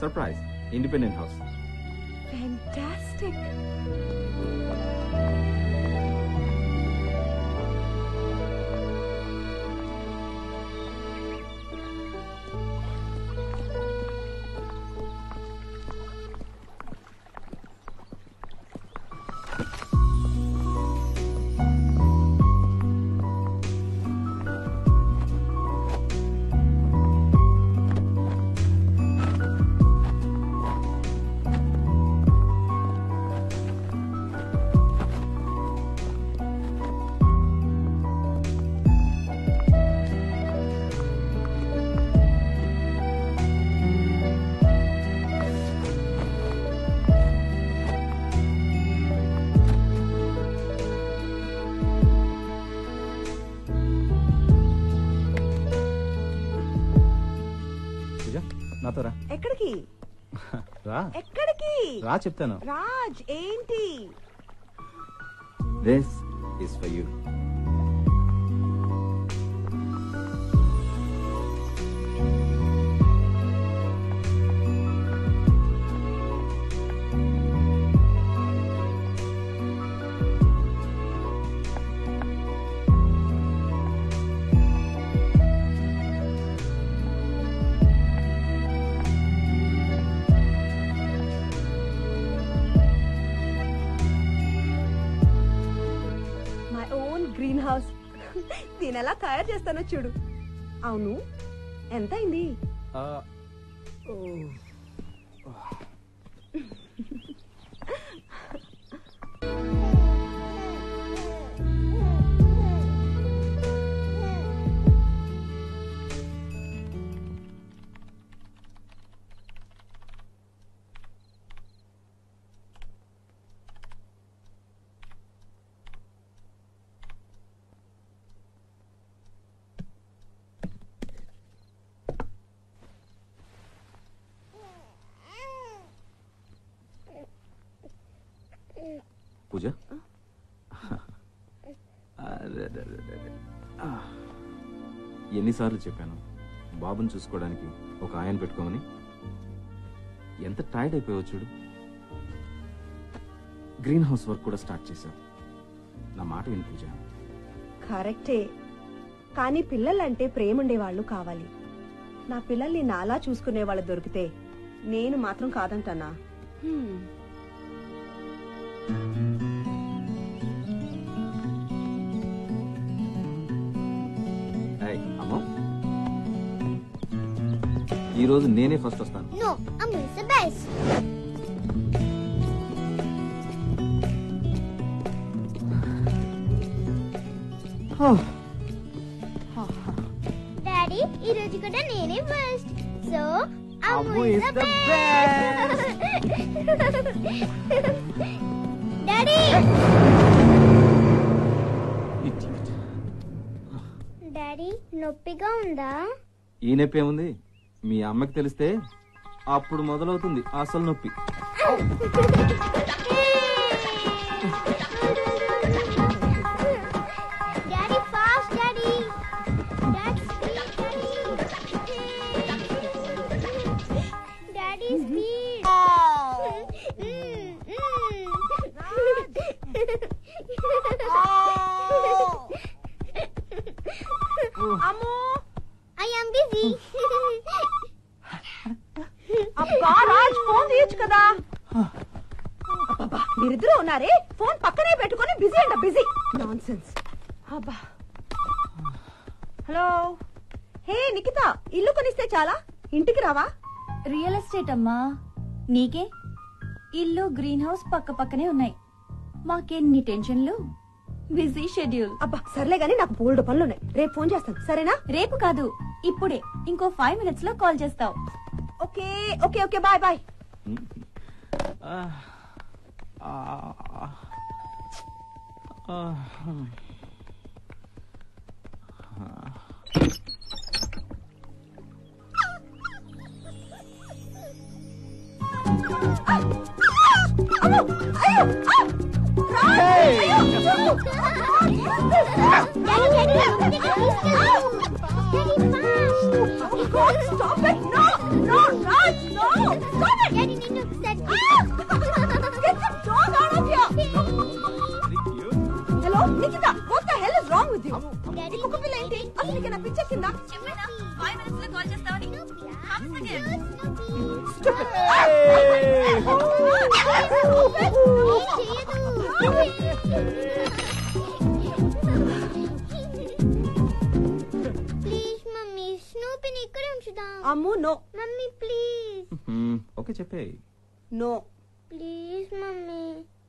Surprise independent house fantastic Pooja నాతో రా ఎక్కడికి రా ఎక్కడికి రా చెప్తాను రాజ్ ఏంటి this is for you my own green house దీని ఎలా తయారు చేస్తానో చూడు అవును ఎంత అయింది పూజ అరెరెరెరెరె. ఆ. ఎన్నిసార్లు చెప్పాను బాబుని చూసుకోవడానికి ఒక ఆయన పెట్టుకోమని ఎంత టైర్డ్ అయిపోయావు చూడు గ్రీన్ హౌస్ వర్క్ కూడా స్టార్ట్ చేశావు నా మాట విని పూజ కరెక్టే కానీ పిల్లలంటే ప్రేముండే వాళ్ళు కావాలి నా పిల్లల్ని నాలా చూసుకునే వాళ్ళు దొరికితే నేను మాత్రం కాదంటానా హ్మ్. ఏయ్, అమ్మో ఈ రోజు నేనే ఫస్ట్ వస్తాను No, Amu is the best. Daddy ఈ రోజు కూడా నేనే first so Ammu Ammu is is the the daddy Idiot. Daddy నొప్పిగా ఉందా ఈ నొప్పి ఏముంది మీ అమ్మకి తెలిస్తే అప్పుడు మొదలవుతుంది అసలు నొప్పి daddy fast daddy daddy speed daddy daddy speed అమ్మో ఐ యామ్ బిజీ అబ్బా రాజ్ ఫోన్ తీయచ్చు కదా అబ్బబ్బా, మీరిద్దరూ ఉన్నారే ఫోన్ పక్కనే పెట్టుకొని బిజీ అంట బిజీ నాన్ అబ్బా హలో హే నిఖిత ఇల్లు కొనిస్తే చాలా ఇంటికి రావా రియల్ ఎస్టేట్ అమ్మా నీకే ఇల్లు గ్రీన్ హౌస్ పక్క పక్కనే ఉన్నాయి మాకెన్ని టెన్షన్లు బిజీ షెడ్యూల్ అబ్బా సర్లే గానీ నాకు బోల్డ్ పనులు ఉన్నాయి రేపు ఫోన్ చేస్తాను సరేనా రేపు కాదు ఇప్పుడే ఇంకో ఫైవ్ మినిట్స్ లో కాల్ చేస్తావు okay okay okay bye bye ఆ. ఆ. ఆ. అమ్మో! అయ్యో! ఆ! Stop it! No! No, Raj! No! Stop it! Daddy, నిన్ను Get the dog out of here! Hello Nikhita what the hell is wrong with you ఈ కుక్క పిల్ల ఏంటి అసలు నీకు నా పిచ్చెక్కిందా ఫైవ్ మినిట్స్ లో కాల్ చేస్తామని ప్లీజ్ మమ్మీ స్నూపీని ఇక్కడే ఉంచుదాం Ammu no mummy please hmm, okay చెప్పే నో ప్లీజ్ మమ్మీ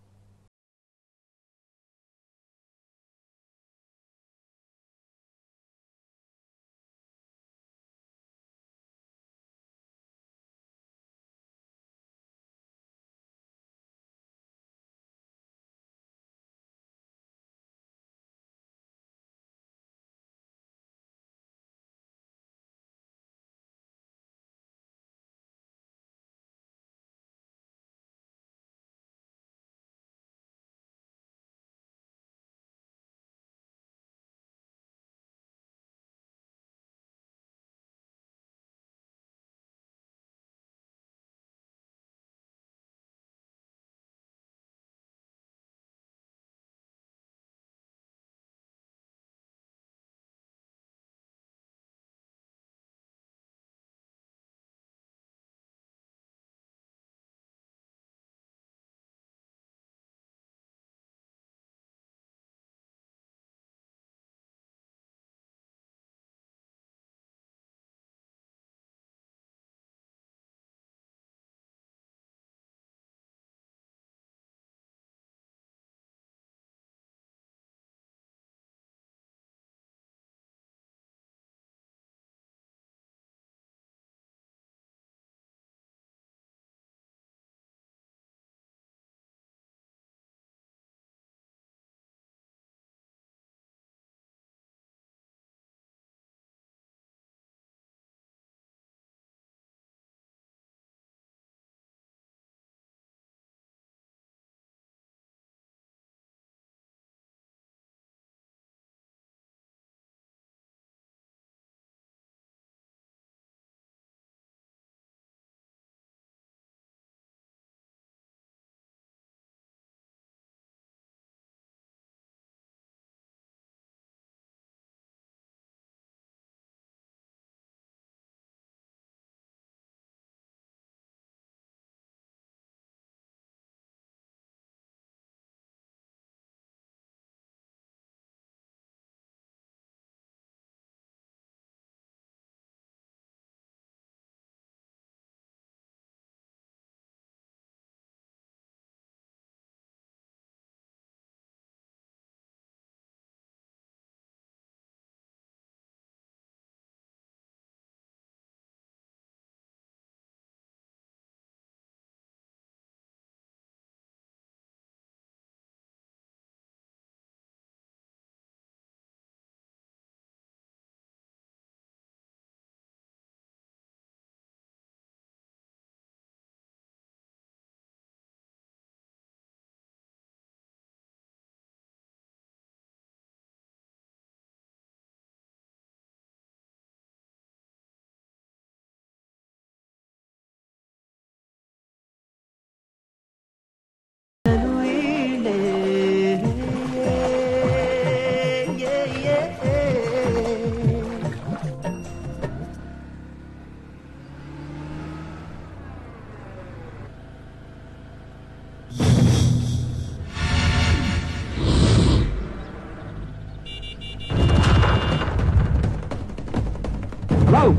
హలో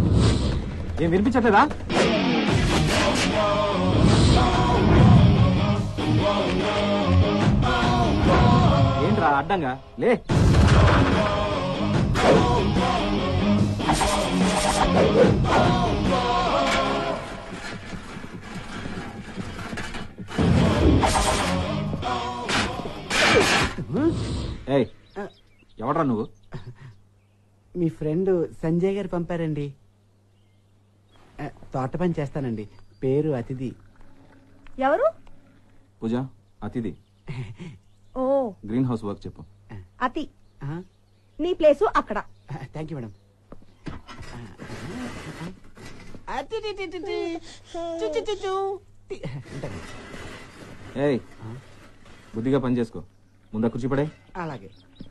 ఏం వినిపించట్లేదా ఏంట్రా అడ్డంగా లే ఏయ్ ఎవడ్రా నువ్వు మీ ఫ్రెండ్ సంజయ్ గారు పంపారండి ఆ, తోట పని చేస్తానండి పేరు అతిథి ఎవరు పూజ అతిథి ఓ గ్రీన్ హౌస్ వర్క్ చెప్పు అతి నీ ప్లేసు అక్కడ థ్యాంక్ యూ మేడం ఏయ్ బుద్ధిగా పని చేసుకో ముందా కుర్చీ పడే అలాగే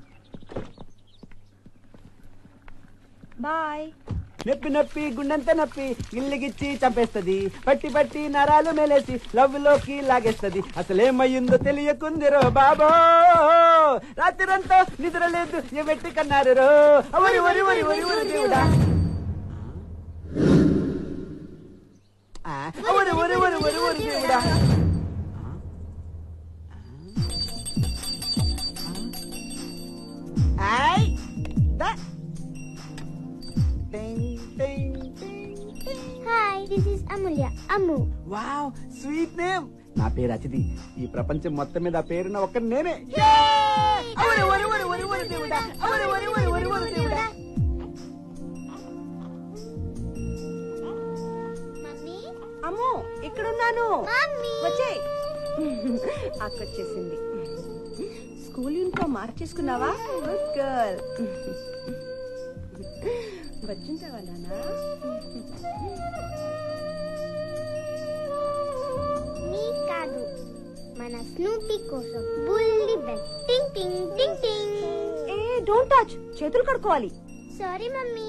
బాయ్ నొప్పి నొప్పి గుండెంత నొప్పి గిల్లిగిచ్చి చంపేస్తది పట్టి పట్టి నరాలు మెలేసి లవ్ లోకి లాగేస్తది అసలేమయ్యిందో తెలియకుందిరో బాబో రాత్రంతా నిద్ర లేదు ఎమెట్టి కన్నారు రో వరి వరి వరి వరి వరి దేవుడా ఆ, వరి వరి వరి వరి వరి దేవుడా ఆయ్ దా టింగ్ టింగ్ టింగ్ టింగ్ Hi, this is Amulya. Amu. Wow sweet name నా పేరు అతిథి ఈ ప్రపంచం మొత్తం మీద ఆ పేరున్న ఒక్క నేనే అవరి, వరి, వరి, వరి, వరి, దేవుడా. అవరి, వరి, వరి, వరి, వరి, దేవుడా. Mummy? అమ్మో ఇక్కడున్నాను Mummy! వచ్చే అక్కొచ్చేసింది స్కూల్ యూనిఫామ్ మార్చేసుకున్నావా గుడ్ గర్ల్ వచ్చింటావా నానా మీ కాదు మన స్నూపీ కోసం బుల్లి బెల్ టింగ్ టింగ్ టింగ్ టింగ్ ఏ డోంట్ టచ్ చేతులు కడుక్కోవాలి సారీ మమ్మీ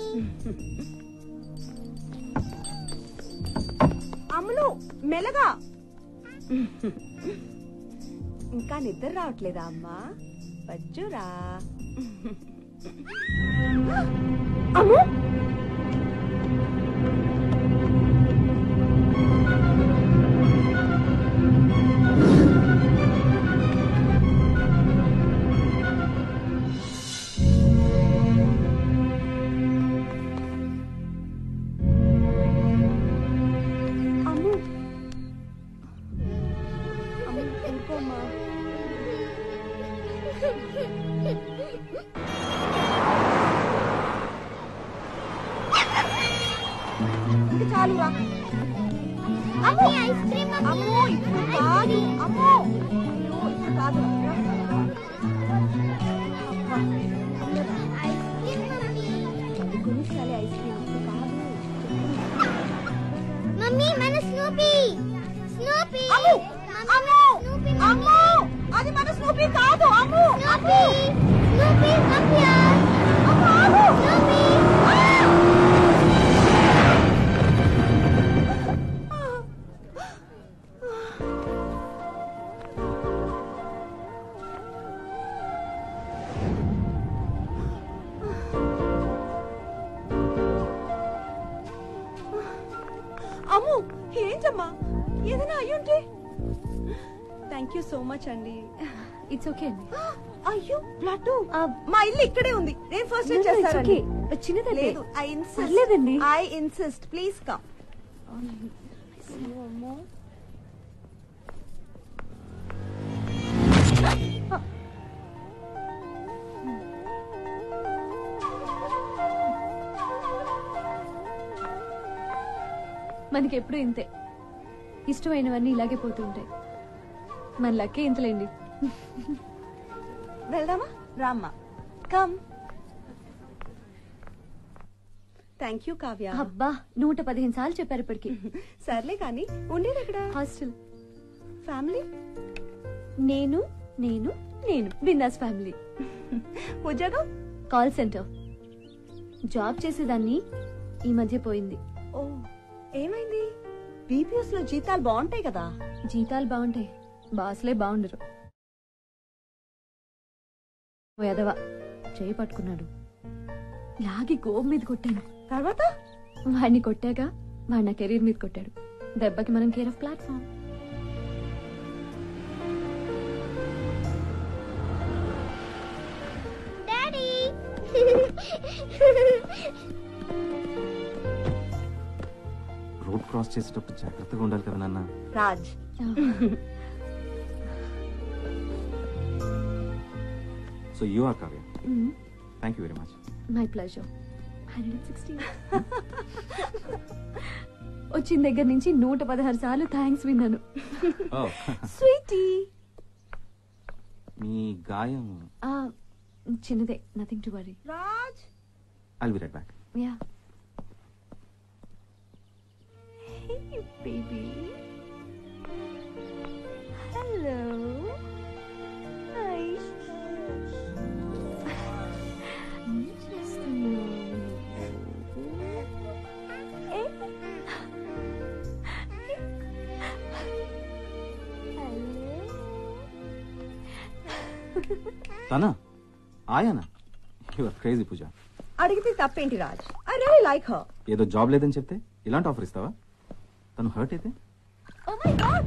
అమ్ములు మెల్లగా ఇంకా నిద్ర రావట్లేదా అమ్మా వచ్చురా అమ్ము అమ్ము అమ్ము ఊరుకోమ్మా ఇంక చాలురా మమ్మీ ఐస్ క్రీమ్ అమ్మో ఇప్పుడు కాదు అమ్మో అయ్యో ఇప్పుడు కాదు అబ్బా. ఐస్ క్రీమ్ మమ్మీ కొనిస్తాలే ఐస్ క్రీమ్ ఇప్పుడు కాదు మమ్మీ మన Snoopy Snoopy Ammu Ammu Snoopy Ammu అది మన స్నూపీ కాదు Ammu Snoopy Snoopy come here Ammu ఆగు స్నూపీ అమ్ము ఏంటమ్మా ఏదైనా అయ్యుంటే థ్యాంక్ యూ సో మచ్ అండి ఇట్స్ ఓకే అండి అయ్యో బ్లడ్ మా ఇల్లు ఇక్కడే ఉంది నేను ఫస్ట్ No, no, it's చేస్తానండి okay. చిన్నదండి. లేదు ఐ ఇన్సిస్ట్ పర్లేదండి. ఐ ఇన్సిస్ట్ ప్లీజ్ కమ్ మనకి ఎప్పుడు ఇంతే ఇష్టమైనవన్నీ ఇలాగే పోతూ ఉంటాయి మన లక్కే ఇంతలేండి వెళ్దామా రామ్మా కమ్ థ్యాంక్ యూ కావ్య అబ్బా నూట పదిహేను సార్లు చెప్పారు ఇప్పటికి సర్లే కానీ ఉండేది ఎక్కడ హాస్టల్ ఫ్యామిలీ నేను నేను నేను బిందాస్ ఫ్యామిలీ ఉద్యోగం కాల్ సెంటర్ జాబ్ చేసేదాన్ని ఈ మధ్య పోయింది ఓ ఏమైంది బీపీఎస్ లో జీతాలు బాగుంటాయి కదా జీతాలు బాగుంటాయి బాస్లే బాగుండరు ఓ ఎదవా చేయి పట్టుకున్నాడు లాగి గోపు మీద కొట్టాను తర్వాత వాడిని కొట్టాక వాడు నా కెరీర్ మీద కొట్టాడు దెబ్బకి మనం care of platform daddy road cross చేసేటప్పుడు జాగ్రత్తగా ఉండాలి కదా నాన్న Raj so you are Kavya thank you very much my pleasure వచ్చిన దగ్గర నుంచి నూట పదహారు సార్లు థ్యాంక్స్ విన్నాను ఓ స్వీటీ మీ గాయం ఆ, చిన్నదే nothing to worry Raj I'll be right back yeah baby hello hi తనా ఆయానా యువర్ క్రేజీ పూజ అడిగితే తప్పేంటి Raj I really like her ఏదో జాబ్ లేదని చెప్తే ఇలాంటి ఆఫర్ ఇస్తావా తను హర్ట్ అయితే ఓ మై గాడ్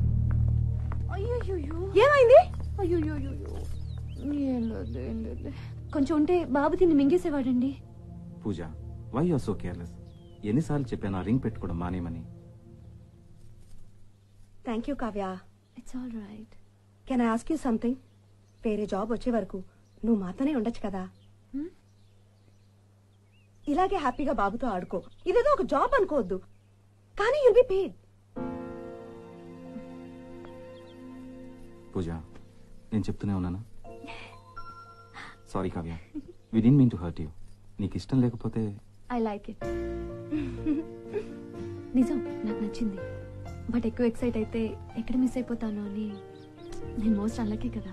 అయ్యో ఏమైంది అయ్యో ఏం లేదు ఏం లేదు కొంచెం ఉంటే బాబు తిని మింగేసేవాడండి Pooja why you're so careless ఎన్నిసార్లు చెప్పాను ఆ రింగ్ పెట్టుకోవడం మానేమని thank you Kavya it's all right can I ask you something వేరే జాబ్ వచ్చే వరకు నువ్వు మాతోనే ఉండొచ్చు కదా Hmm? ఇలాగే హ్యాపీగా బాబుతో ఆడుకో ఇదేదో ఒక జాబ్ అనుకోవద్దు కానీ యుల్ బి పేడ్ పూజ నేను చెప్తూనే ఉన్నానా sorry Kavya we didn't mean to hurt you నీకు ఇష్టం లేకపోతే ఐ లైక్ ఇట్ నిజం నాకు నచ్చింది బట్ ఎక్కువ ఎక్సైట్ అయితే ఎక్కడ మిస్ అయిపోతాను అని నేను మోస్ట్ అన్లకే కదా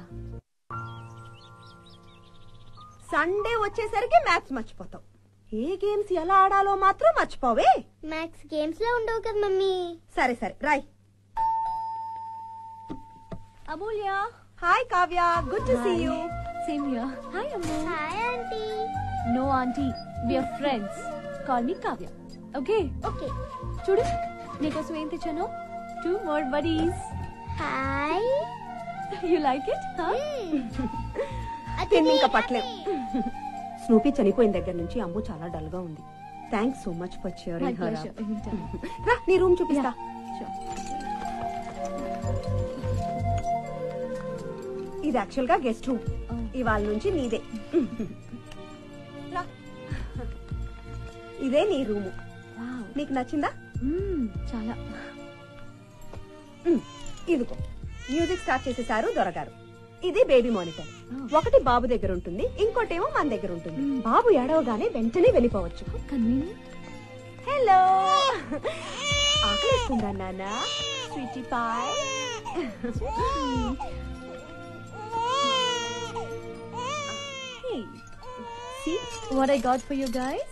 సండే వచ్చేసరికి మ్యాథ్స్ మర్చిపోతావు ఏ గేమ్స్ ఎలా ఆడాలో మాత్రం మర్చిపోవే మ్యాథ్స్ గేమ్స్ లో ఉండవు కదా మమ్మీ సరే సరే రాయ్ Amulya hi Kavya good to see you same here hi Ammu hi aunty no aunty we are friends call me Kavya okay okay చూడు నీకోసం ఏం తెచ్చాను two more buddies hi you like it తిని ఇంకా పట్టలేం స్నూపీ చనిపోయిన దగ్గర నుంచి అమ్ము చాలా డల్ గా ఉంది thanks so much for my cheering her pleasure anytime రా నీ రూమ్ చూపిస్తా ఇది యాక్చువల్ గా గెస్ట్ రూమ్ Oh. ఇవాళ నుంచి నీదే రా. ఇదే నీ రూము వావ్ నీకు నచ్చిందా చాలా ఉమ్, ఇదిగో మ్యూజిక్ స్టార్ట్ చేసేసారు దొరగారు ఇది బేబీ మానిటర్ Oh. ఒకటి బాబు దగ్గర ఉంటుంది ఇంకోటేమో మన దగ్గర ఉంటుంది Mm. బాబు ఏడవగానే వెంటనే వెళ్ళిపోవచ్చు కన్వీనియంట్ హలో ఆకలిస్తుందా నాన్న sweetie pie See what I got for you guys?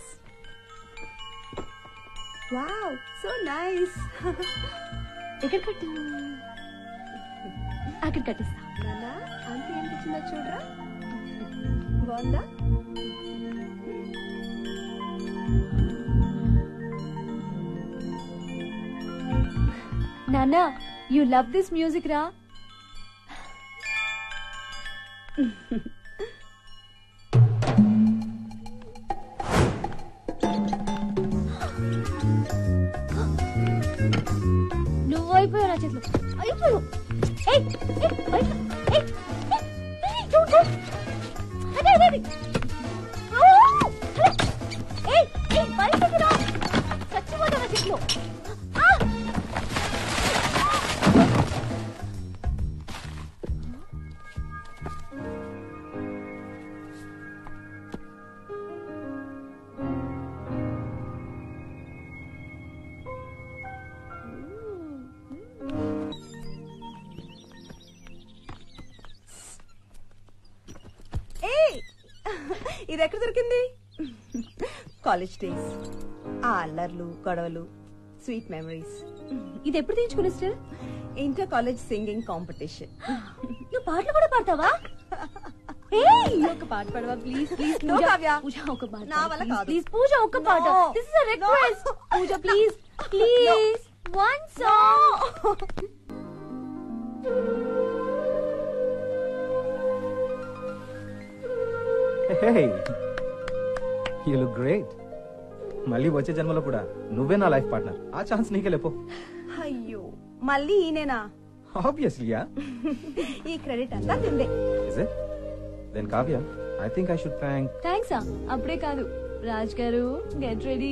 Wow so nice ఎక్కడ కట్టు అక్కడ కట్టిస్తా నాన్న ఆంటీ ఏం తెచ్చిందో చూడరా బాగుందా నాన్న యు లవ్ దిస్ మ్యూజిక్ రా నువ్వు అయిపోయావు నా చేతిలో అయిపోయావు ఏయ్, ఏయ్, అయిపో- ఏయ్, ఏయ్, ఏయ్, don't, don't. అదే, అదే, అదే. ఓ, అదే. ఏయ్, ఏయ్, బయటికి రా. చచ్చిపోతావు నా చేతిలో ఆ! ఏ ఇది ఎక్కడ దొరికింది కాలేజ్ డేస్ ఆ అల్లర్లు గొడవలు స్వీట్ మెమరీస్ ఇది ఎప్పుడు తీయించుకునే still inter college singing competition నువ్వు పాటలు కూడా పాడతావా ఏయ్ ఒక పాట పాడవా ప్లీజ్ ప్లీజ్ No, కావ్య. పూజ ఒక పాట నా వల్ల కాదు. ప్లీజ్ పూజ ఒక పాట No. This is a request Pooja please please one song you look great మళ్ళీ వచ్చే జన్మలో కూడా నువ్వే నా లైఫ్ పార్ట్నర్ ఆ ఛాన్స్ నీకే లేపో అయ్యో మళ్ళీ ఈయనేనా ఆబ్వియస్లీ యా ఈ క్రెడిట్ అంతా తిందే is it then Kavya I think I should thank thanks అప్పుడే కాదు రాజ్ గారు గెట్ రెడీ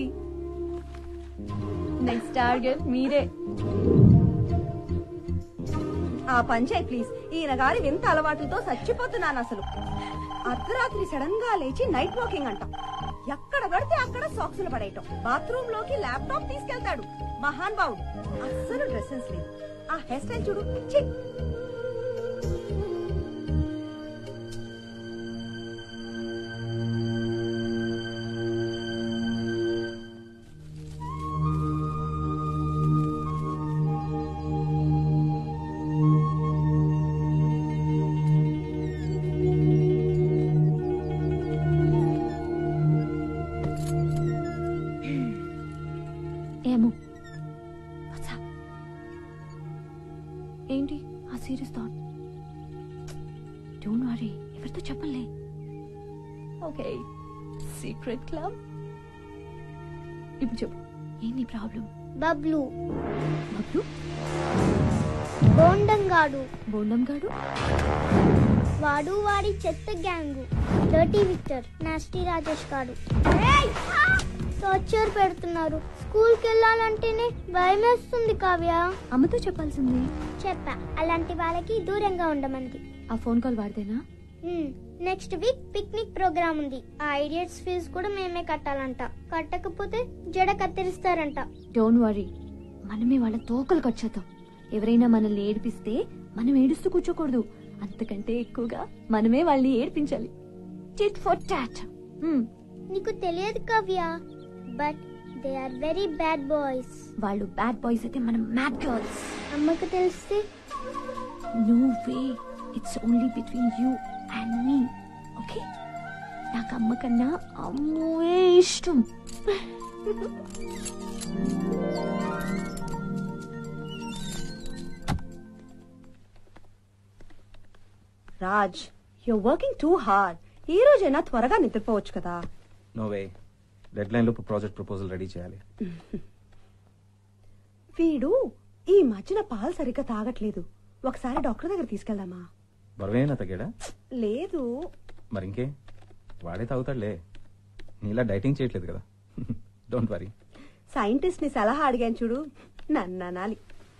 నెక్స్ట్ టార్గెట్ మీరే ఆ పంచాయ్ ప్లీజ్ ఈయన గారి వింత అలవాట్లతో చచ్చిపోతున్నాను అసలు అర్ధరాత్రి సడన్ గా లేచి నైట్ వాకింగ్ అంట ఎక్కడ పడితే అక్కడ సాక్సులు పడేయటం బాత్రూమ్ లోకి ల్యాప్టాప్ తీసుకెళ్తాడు మహాన్ బావుడు అస్సలు డ్రెస్సెస్ లేదు ఆ హెయిర్ స్టైల్ చూడు ఛీ! ఏమో What's up? ఏంటి ఆ సీరియస్ థాట్ డోంట్ వరీ ఎవరితో చెప్పలే ఓకే సీక్రెట్ క్లబ్ ఇప్పుడు చెప్పు ఏంటి ప్రాబ్లం బబ్లు బబ్లు బోండంగాడు బోండం గాడు వాడు వాడి చెత్త gang dirty Victor nasty Rajesh గాడు టార్చర్ పెడుతున్నారు స్కూల్కి వెళ్ళాలంటేనే భయమేస్తుంది కావ్య అమ్మతో చెప్పాల్సింది చెప్పా అలాంటి వాళ్ళకి దూరంగా ఉండమంది ఆ ఫోన్ కాల్ వాడితేనా నెక్స్ట్ వీక్ పిక్నిక్ ప్రోగ్రామ్ ఉంది ఆ ఐడియట్స్ ఫీజు కూడా మేమే కట్టాలంట కట్టకపోతే జడ కత్తిరిస్తారంట డోంట్ వరీ మనమే వాళ్ళ తోకలు కట్టేద్దాం ఎవరైనా మనల్ని ఏడిపిస్తే మనం ఏడుస్తూ కూర్చోకూడదు అంతకంటే ఎక్కువగా మనమే వాళ్ళని ఏడిపించాలి చిట్ ఫర్ టాట్ నీకు తెలియదు Kavya but they are very bad boys వాళ్ళు బ్యాడ్ బాయ్స్ అయితే మనం మ్యాడ్ గర్ల్స్ అమ్మకు తెలిస్తే no way it's only between you and me okay నాకు అమ్మ కన్నా అమ్మే ఇష్టం Raj you working too hard ఈ రోజైనా త్వరగా నిద్రపోవచ్చు కదా నో వే డెడ్ లైన్ లోపు ప్రాజెక్ట్ ప్రపోజల్ రెడీ చేయాలి వీడు ఈ మధ్యన పాలు సరిగ్గా తాగట్లేదు ఒకసారి డాక్టర్ దగ్గర తీసుకెళ్దామా బరువేనా తగ్గాడా లేదు మరి ఇంకే వాడే తాగుతాడులే నీలా డైటింగ్ చేయట్లేదు కదా డోంట్ వరీ సైంటిస్ట్ ని సలహా అడిగాను చూడు నన్ను అనాలి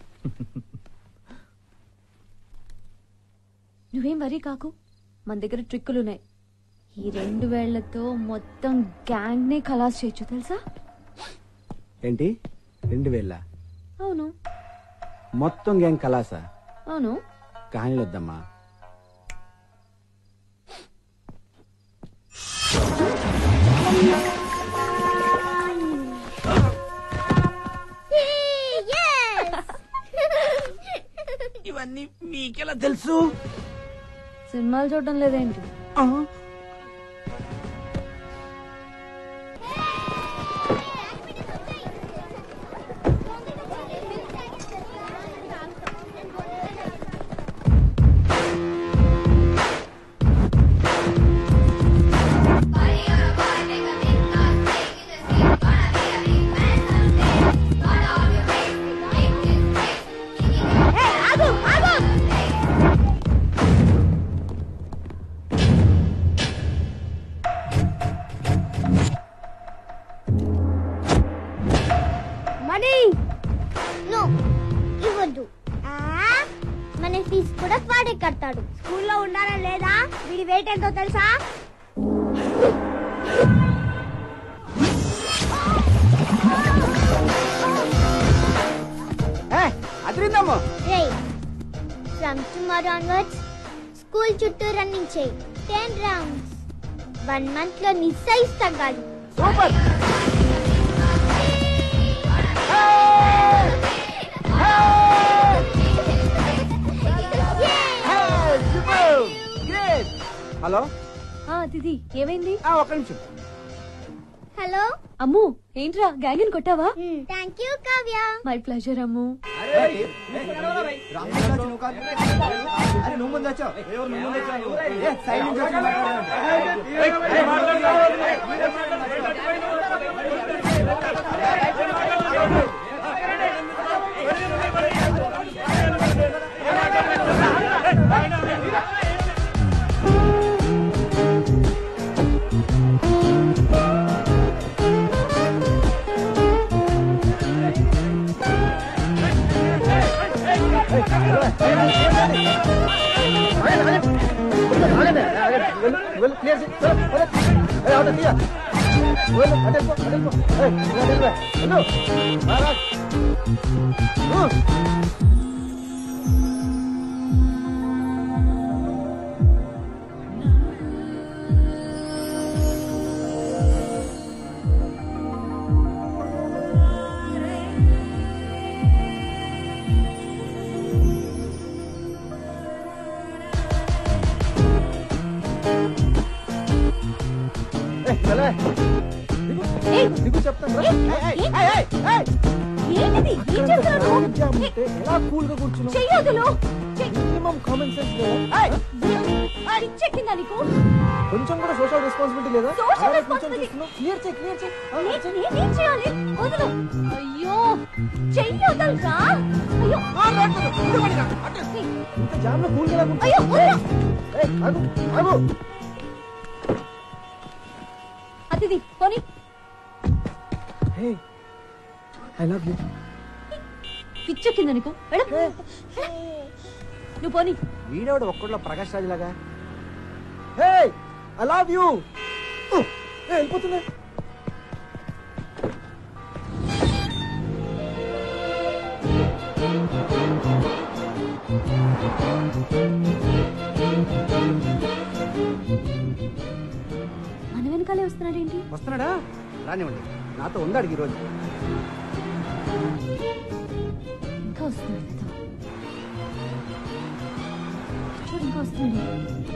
నువ్వేం వరీ కాకు మన దగ్గర ట్రిక్కులు ఉన్నాయి ఈ రెండు వేళ్లతో మొత్తం గ్యాంగ్ నే ఖలాస్ చేయొచ్చు తెలుసా ఏంటి రెండు వేల అవును మొత్తం గ్యాంగ్ కలాసా అవును కహానీలు వద్దమ్మా ఇవన్నీ మీకెలా తెలుసు సినిమాలు చూడడం లేదేంటి మనీ నో ఇవ్వద్దు ఆ, మన ఫీజు కూడా వాడే కడతాడు స్కూల్లో ఉండాలా లేదా వీడి వెయిట్ ఎంతో తెలుసా అదిరిందమ్మా రే ఫ్రమ్ టుమారో ఆన్వర్డ్స్ స్కూల్ చుట్టూ రన్నింగ్ చేయి టెన్ రౌండ్స్ వన్ మంత్ లో నీ సైజ్ తగ్గాలి సూపర్ హలో ఆ దిది ఏమైంది ఒక్క నిమిషం హలో అమ్ము ఏంట్రా గ్యాంగ్ కొట్టావా thank you Kavya my pleasure Ammu నువ్వు ముందు వచ్చావు Hey! వెళ్ళు వెళ్ళు క్లియర్ చేయి వెళ్ళు, వెళ్ళు. ఏయ్, ఆటో తీయ. వెళ్ళు, అటు వెళ్ళిపో, అటు వెళ్ళిపో. ఏయ్, నువ్వు అటు వెళ్ళిపో. వెళ్ళు. రా, రా. ఊ. ఏయ్, వెళ్ళే. దిగు. ఏయ్, దిగు చెప్తాను రా. ఏయ్, ఏయ్, ఏయ్, ఏయ్, ఏయ్. ఏంటిది ఏం చేస్తున్నావు విద్య ఉంటే ఎలా కూల్ గా కూర్చున్నావు చెయ్యదులు మినిమం కామన్ సెన్స్ లేదా పిచ్చెక్కిందా నీకు కొంచెం కూడా సోషల్ రెస్పాన్సిబిలిటీ లేదా Social అలాగే కొంచెం responsibility. చూస్తున్నావు క్లియర్ చేయి క్లియర్ చేయి ఆ, నే- చేయి. నేనేం చేయాలి వదులు అయ్యో చెయ్యొదలరా అయ్యో ఆ, రాకూడదు. ఇటు పడిరా. అటు. ఇంత జామ్ లో కూల్ గా ఎలా అయ్యో కూర్చున్నావు? వదలు. ఏయ్, ఆగు, ఆగు. అతిథి పోనీ హే ఐ లవ్ యూ పిచ్చెక్కిందా నీకు వెళ్ళు. నువ్వు పోనీ వీడేవాడు ఒక్కడిలో ప్రకాష్ రాజ్ లాగా హే ఐ లవ్ యూ వెళ్ళిపోతున్నా మన వెనకాలే వస్తున్నాడేంటి వస్తున్నాడా రానివ్వండి నాతో ఉందాడు ఈ రోజు ఇంకా వస్తున్నాడు కదా. చూడు ఇంకా వస్తున్నాడు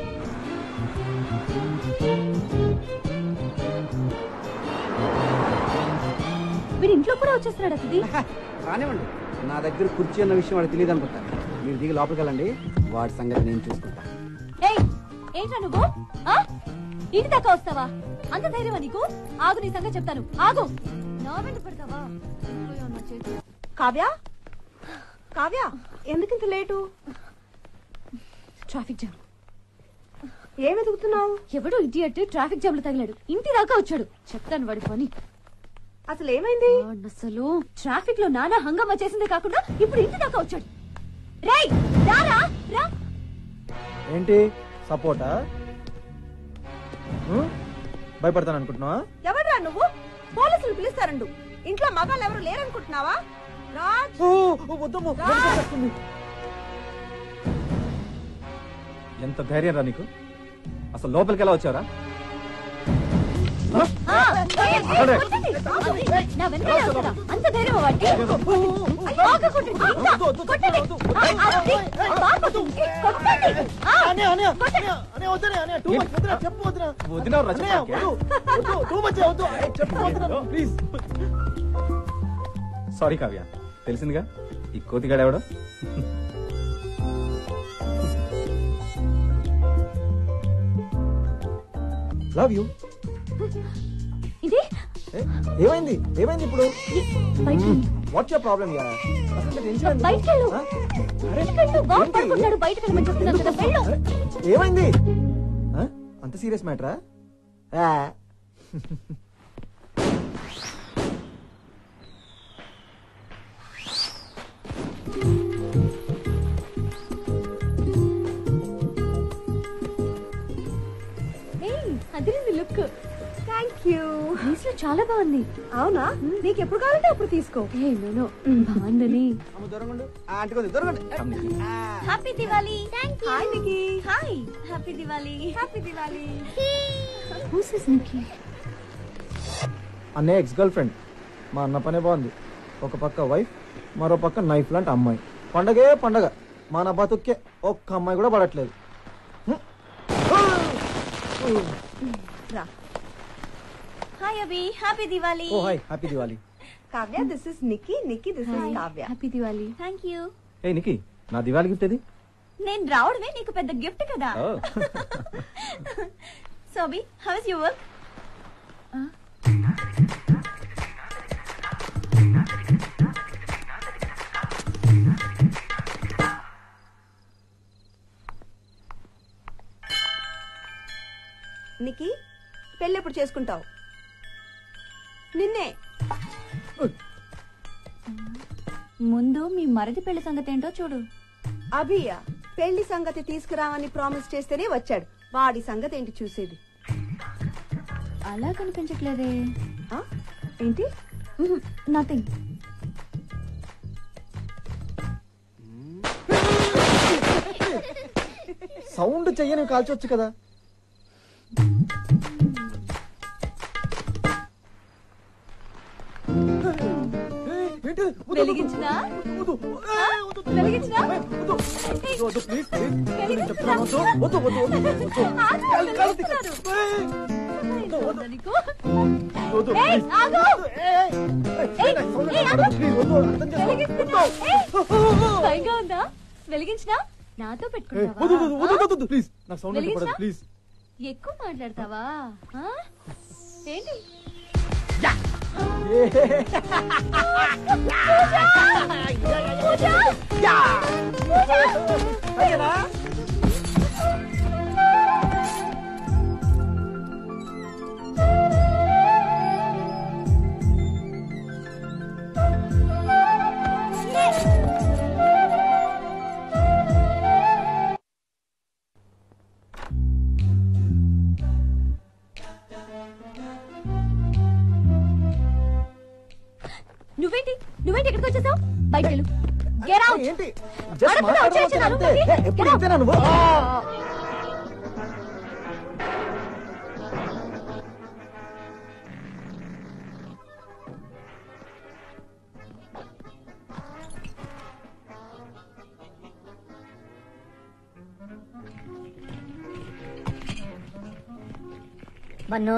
వీడి ఇంట్లో కూడా వచ్చేస్తున్నాడు అతిథి రానివ్వండి నా దగ్గర కుర్చీ అన్న విషయం వాడికి తెలియదు అనుకుంటా మీరు దిగి లోపలికి వెళ్ళండి వాడి సంగతి నేను చూసుకుంటా ఏయ్ ఏంట్రా నువ్వు ఆ? ఇంటి దాకా వస్తావా అంత ధైర్యమా నీకు ఆగు నీ సంగతి చెప్తాను ఆగు నా వెంట పడతావా ఇంట్లో ఉన్న చేతి కావ్య కావ్య ఎందుకింత లేటు ట్రాఫిక్ జామ్ ఏం వెతుకుతున్నావు ఎవడో ఇడియట్ ట్రాఫిక్ జామ్ లో తగిలాడు ఇంటి దాకా వచ్చాడు చెప్తాను వాడి పని అసలు ఏమైంది వాడిని అసలు ట్రాఫిక్ లో నానా హంగామా చేసిందే కాకుండా ఇప్పుడు ఇంటి దాకా వచ్చాడు రేయ్ రారా రా ఏంటి సపోర్టా భయపడతాను అనుకుంటున్నావా ఎవడ్రా నువ్వు పోలీసులు పిలుస్తారండు ఇంట్లో మగాళ్ళు ఎవరు లేరనుకుంటున్నావా రాజ్ వద్దమ్మో ఎంత ధైర్యం రా నీకు అసలు లోపలికి ఎలా వచ్చారా ఆ, ఏయ్, ఏయ్, కొట్టండి. నా వెనకాలే వస్తాడా? అంత ధైర్యం వాడికి బాగా కొట్టండి. ఇంకా కొట్టండి. ఆ, అది. బాగా కొట్టండి. కొట్టండి. ఆ, కొట్టండి. వదిలేవు రా ప్లీజ్ సారీ కావ్య తెలిసిందిగా ఈ కోతిగాడు ఎవడో లవ్ యూ ఇది ఏమైంది ఏమైంది ఇప్పుడు బయటికి వాట్స్ యువర్ ప్రాబ్లం యా అసలు మీరు టెన్షన్ ఎందుకు? బయటికి వెళ్ళు. ఆ? అరే, బయటికి వెళ్ళు. బాబు ఏంటి? పడుకుంటాడు బయటకు వెళ్ళమని చెప్తున్నాను కదా వెళ్ళు అరే, ఏమైంది ఆ? అంత సీరియస్ మ్యాటరా ఏయ్, అదిరింది లుక్ థ్యాంక్ యూ డ్రెస్ లో చాలా బాగుంది అవునా నీకు ఎప్పుడు కావాలంటే అప్పుడు తీసుకో ఏ నో బాగుందని అమ్మ దూరంగా ఉండు. ఆ, అంటుకోండి దూరంగా ఉండు. Happy Diwali hi Niki hi happy Diwali happy Diwali whose is Nikki అన్నయ్య ఎక్స్ గర్ల్ ఫ్రెండ్ మా అన్న పనే బాగుంది ఒక పక్క వైఫ్ మరో పక్క నైఫ్ లాంటి అమ్మాయి పండగే పండగ మన బతుక్కే ఒక్క అమ్మాయి కూడా పడట్లేదు రా hi Abhi happy Diwali oh hi happy Diwali Kavya this is Niki Niki this is Kavya happy Diwali thank you ఏ నికి నా దివాళి గిఫ్ట్ ఇది నేను రావడమే నీకు పెద్ద గిఫ్ట్ కదా ఓ. సోబి how is your work Niki పెళ్ళి ఎప్పుడు చేసుకుంటావు నిన్నే ముందు మీ మరది పెళ్లి సంగతి ఏంటో చూడు అభియా పెళ్లి సంగతి తీసుకురామని ప్రామిస్ చేస్తేనే వచ్చాడు వాడి సంగతి ఏంటి చూసేది అలా కనిపించట్లేదే ఆ? ఏంటి నథింగ్ సౌండ్ చెయ్యని కాల్చొచ్చు కదా వెలిగించినా వెలిగించినా నీకు ఏయ్, ఆగు! ఏయ్, ఏయ్, ఆగు! వెలిగిస్తున్నా. ఏయ్, భయంగా ఉందా వెలిగించినా నాతో పెట్టుకుంటావా ప్లీజ్ నాకు సౌండ్ వెలిగించా? ప్లీజ్ ఎక్కువ మాట్లాడతావా ఆ? ఏంటి నువ్వేంటి నువ్వేంటి ఎక్కడికి వచ్చేసావు బయటకు వెళ్ళు Get out! ఏంటి జస్ట్ అడగకుండా వచ్చేయచ్చు నా అంతే రూమ్లోకి. ఏ, ఎప్పుడు Get out! ఇంతేనా నువ్వు బన్ను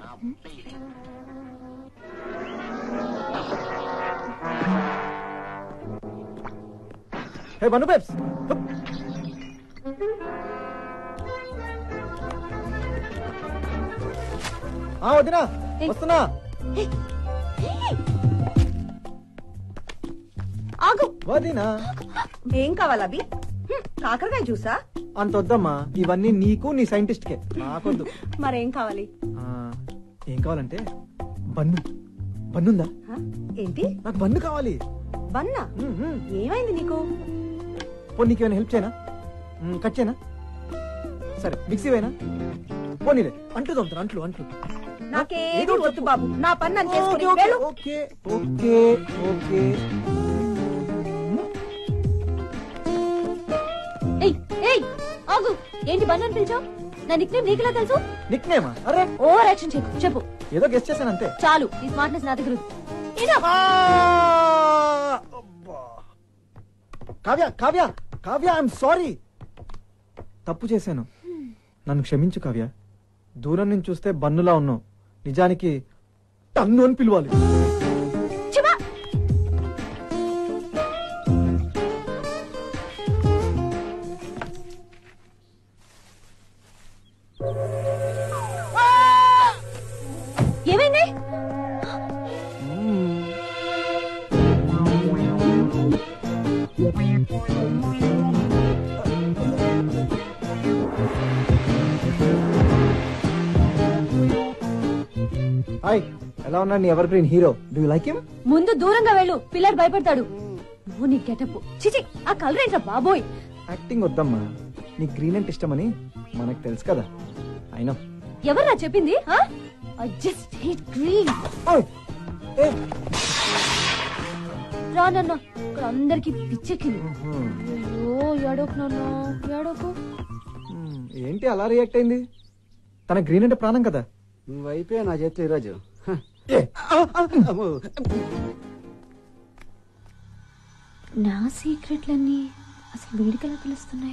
హే బను బేబ్స్ ఆ వదినా వస్తున్నా ఆగు వదినా ఏం కావాలి అభి హ్మ్, కాకరకాయ జ్యూసా అంత వద్దమ్మా ఇవన్నీ నీకు నీ సైంటిస్ట్ కే నాకొద్దు మరేం కావాలి ఆ, ఏం కావాలంటే బన్ను బన్నుందా హ? ఏంటి నాకు బన్ను కావాలి బన్నా మ్మ్, మ్మ్. ఏమైంది నీకు పోనీ నీకేమైనా హెల్ప్ చేయనా మ్మ్, కట్ చేయనా సరే మిక్సీ వేయనా పోనీలే అంట్లు తోముతాను అంట్లు అంట్లు నాకేది ఏదో ఒకటి వద్దు బాబు నా పని నన్ను చేసుకుని ఓకే, వెళ్ళు. ఓకే ఓకే ఓకే ఏయ్ ఏయ్ ఆగు ఏంటి బండి అని పిలిచావు నా నిక్ నేమ్ నీకులా తెలుసు నిక్ నేమా అరే ఓవర్ యాక్షన్ చెప్పు చెప్పు ఏదో గెస్ట్ చేశాను అంతే చాలు ఈ స్మార్ట్నెస్ నా దగ్గర ఉంది. Enough. ఆ! అబ్బా. కావ్య కావ్య కావ్య ఐఎమ్ సారీ తప్పు చేశాను నన్ను క్షమించు కావ్య దూరం నుంచి చూస్తే బన్నులా ఉన్నావు నిజానికి టన్ను అని పిలవాలి చివా ఏమైంది హాయ్ ఎలా ఉన్నాడు నీ evergreen hero do like him ముందు దూరంగా వెళ్ళు పిల్లడు భయపడతాడు నువ్వు నీ గెటప్ చిచి ఆ కలర్ ఏంట్రా బాబోయ్ యాక్టింగ్ వద్దమ్మా నీ గ్రీన్ అంటే ఇష్టమని మనకు తెలుసు కదా అయినా ఎవర్రా చెప్పింది ఐ జస్ట్ హేట్ గ్రీన్ రా నాన్న ఇక్కడ అందరికి పిచ్చెక్కింది అయ్యో ఏడోకు నాన్న ఏడోకు ఏంటి అలా రియాక్ట్ అయింది తన గ్రీన్ అంటే ప్రాణం కదా నువ్వైపోయా నా చేతిలో ఈరోజు హ. అమ్మో. నా సీక్రెట్లన్నీ అసలు వీడికి ఎలా తెలుస్తున్నాయి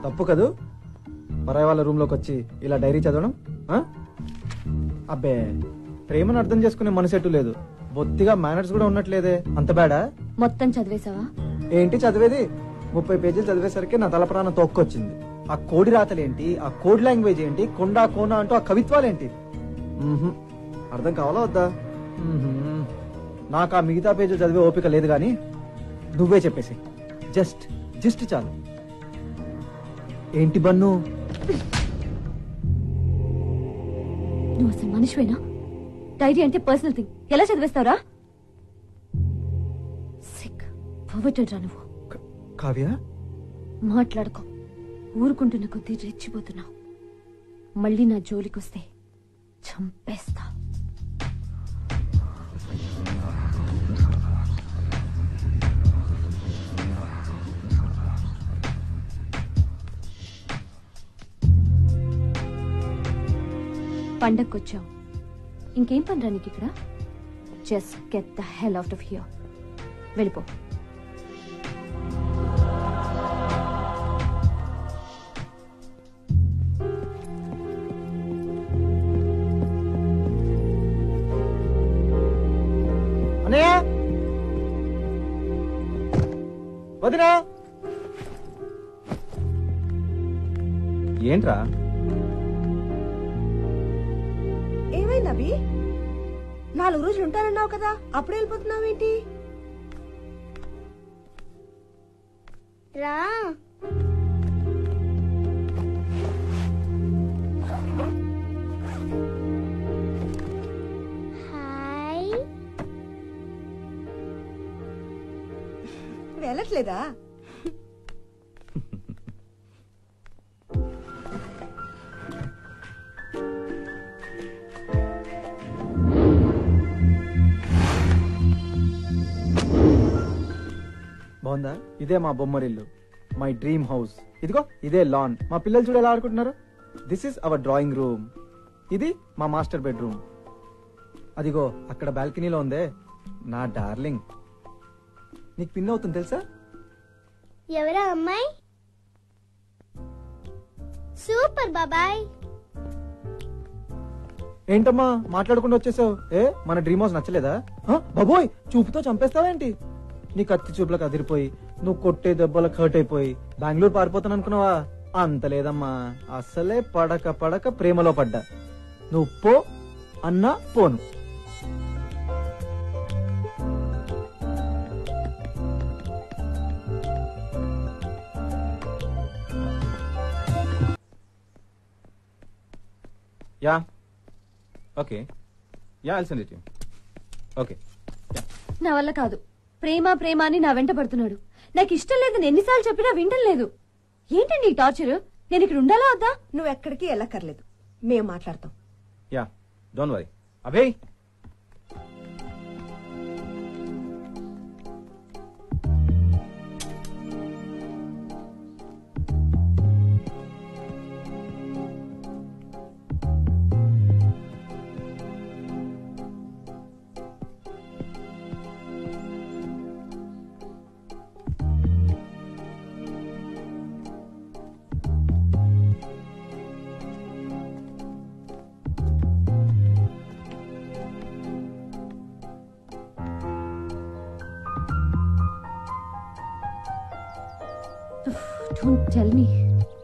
తప్పు కదూ పరాయి వాళ్ళ రూమ్ లోకి వచ్చి ఇలా డైరీ చదవడం ఆ? అబ్బే ప్రేమను అర్థం చేసుకునే మనసెట్టు లేదు బొత్తిగా మేనర్స్ కూడా ఉన్నట్లేదే అంత బేడా మొత్తం చదివేశావా ఏంటి చదివేది ముప్పై పేజీలు చదివేసరికి నా తల ప్రాణం తొక్కొచ్చింది ఆ కోడి రాతలేంటి ఆ కోడ్ లాంగ్వేజ్ ఏంటి కొండా కోన అంటూ ఆ కవిత్వాలేంటి మ్మ్హ్మ్. అర్థం కావాలా వద్దా మ్మ్హ్మ్. నాకు ఆ మిగతా పేజీలు చదివే ఓపిక లేదు గాని నువ్వే చెప్పేసి జస్ట్ జస్ట్ చాలు ఏంటి బన్ను నువ్వు అసలు మనిషివేనా డైరీ అంటే పర్సనల్ థింగ్ ఎలా చదివేస్తావురా సిక్ రా నువ్వు క- కావ్య మాట్లాడుకో ఊరుకుంటున్న కొద్దీ రెచ్చిపోతున్నావు మళ్ళీ నా జోలికొస్తే చంపేస్తా పండక్కొచ్చావు ఇంకేం పని రా నీకు ఇక్కడ just get the hell out of here వెళ్ళిపో అన్నయ్య వదినా ఏంట్రా ఏమైంది అభి నాలుగు రోజులు ఉంటానన్నావు కదా అప్పుడే వెళ్ళిపోతున్నావేంటి రా హాయ్ వెళ్ళట్లేదా బాగుందా ఇదే మా బొమ్మరిల్లు మై డ్రీమ్ హౌస్ ఇదిగో ఇదే లాన్ మా పిల్లలు చూడ ఎలా ఆడుకుంటున్నారు this is our drawing room ఇది మా మాస్టర్ బెడ్రూమ్ అదిగో అక్కడ బాల్కనీలో ఉందే నా డార్లింగ్ నీకు పిన్ అవుతుంది తెలుసా ఎవరా అమ్మాయి సూపర్ బాబాయ్ ఏంటమ్మా మాట్లాడకుండా వచ్చేసావు ఏ మన డ్రీమ్ హౌస్ నచ్చలేదా ఆ, బాబోయ్ చూపుతో చంపేస్తావేంటి నీ కత్తి చూపులకు అదిరిపోయి నువ్వు కొట్టే దెబ్బలకు హర్ట్ అయిపోయి బెంగళూరు పారిపోతాను అనుకున్నావా అంత లేదమ్మా అసలే పడక పడక ప్రేమలో పడ్డా నువ్వు పో అన్నా phone yeah okay yeah I'll send it you okay నా వల్ల కాదు ప్రేమ ప్రేమ అని నా వెంట పడుతున్నాడు నాకు ఇష్టం లేదని ఎన్నిసార్లు చెప్పినా వింటం లేదు ఏంటండి ఈ టార్చర్ నేను ఇక్కడ ఉండాలా వద్దా నువ్వు ఎక్కడికి వెళ్ళక్కర్లేదు మేము మాట్లాడతాం yeah don't worry Abhay don't tell me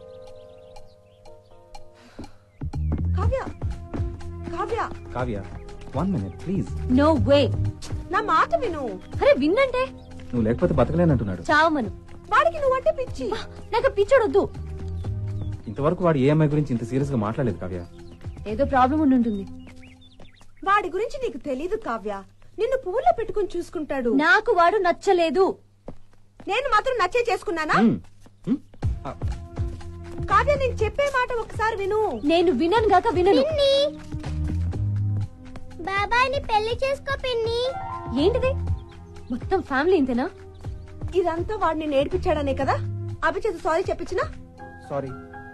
Kavya Kavya Kavya one minute please no way నా మాట విను అరే విన్నంటే నువ్వు లేకపోతే బతకలేనంటున్నాడు చావమను వాడికి నువ్వంటే పిచ్చి నాకు పిచ్చోడొద్దు ఇంతవరకు వాడు ఏ అమ్మాయి గురించి ఇంత సీరియస్ గా మాట్లాడలేదు కావ్య ఏదో ప్రాబ్లం ఉండి ఉంటుంది వాడి గురించి నీకు తెలీదు కావ్య నిన్ను పువ్వులో పెట్టుకుని చూసుకుంటాడు నాకు వాడు నచ్చలేదు నేను మాత్రం నచ్చే చేసుకున్నానా హ్మ్. హ్మ్? ఆ, కావ్య నేను చెప్పే మాట ఒకసారి విను నేను వినను గాక వినను పిన్ని బాబాయ్ని పెళ్లి చేసుకో పిన్ని ఏంటిది మొత్తం ఫ్యామిలీ ఇంతేనా ఇదంతా వాడిని నేర్పించాడనే కదా అభిచేత సారీ చెప్పించినా sorry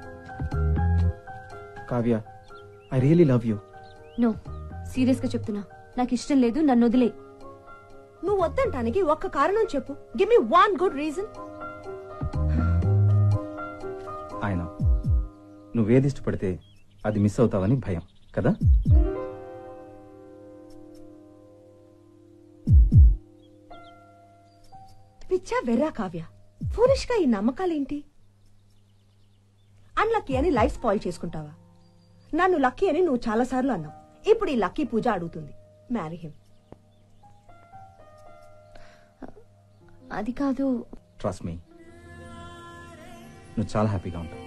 Kavya I really love you no serious గా చెప్తున్నా నాకు ఇష్టం లేదు నన్ను వదిలే నువ్వు వద్దంటానికి ఒక్క కారణం చెప్పు give me one good reason ఆయన నువ్వేది ఇష్టపడితే అది మిస్ అవుతావని భయం కదా పిచ్చా వెర్రా కావ్య ఫూలిష్ గా ఈ నమ్మకాలేంటి అన్లక్కీ అని లైఫ్ స్పాయిల్ చేసుకుంటావా నన్ను లక్కీ అని నువ్వు చాలా సార్లు అన్నావు ఇప్పుడు ఈ లక్కీ పూజ అడుగుతుంది మ్యారీ హిమ్ అది కాదు ట్రస్ట్ మీ నువ్వు చాలా హ్యాపీగా ఉంటావు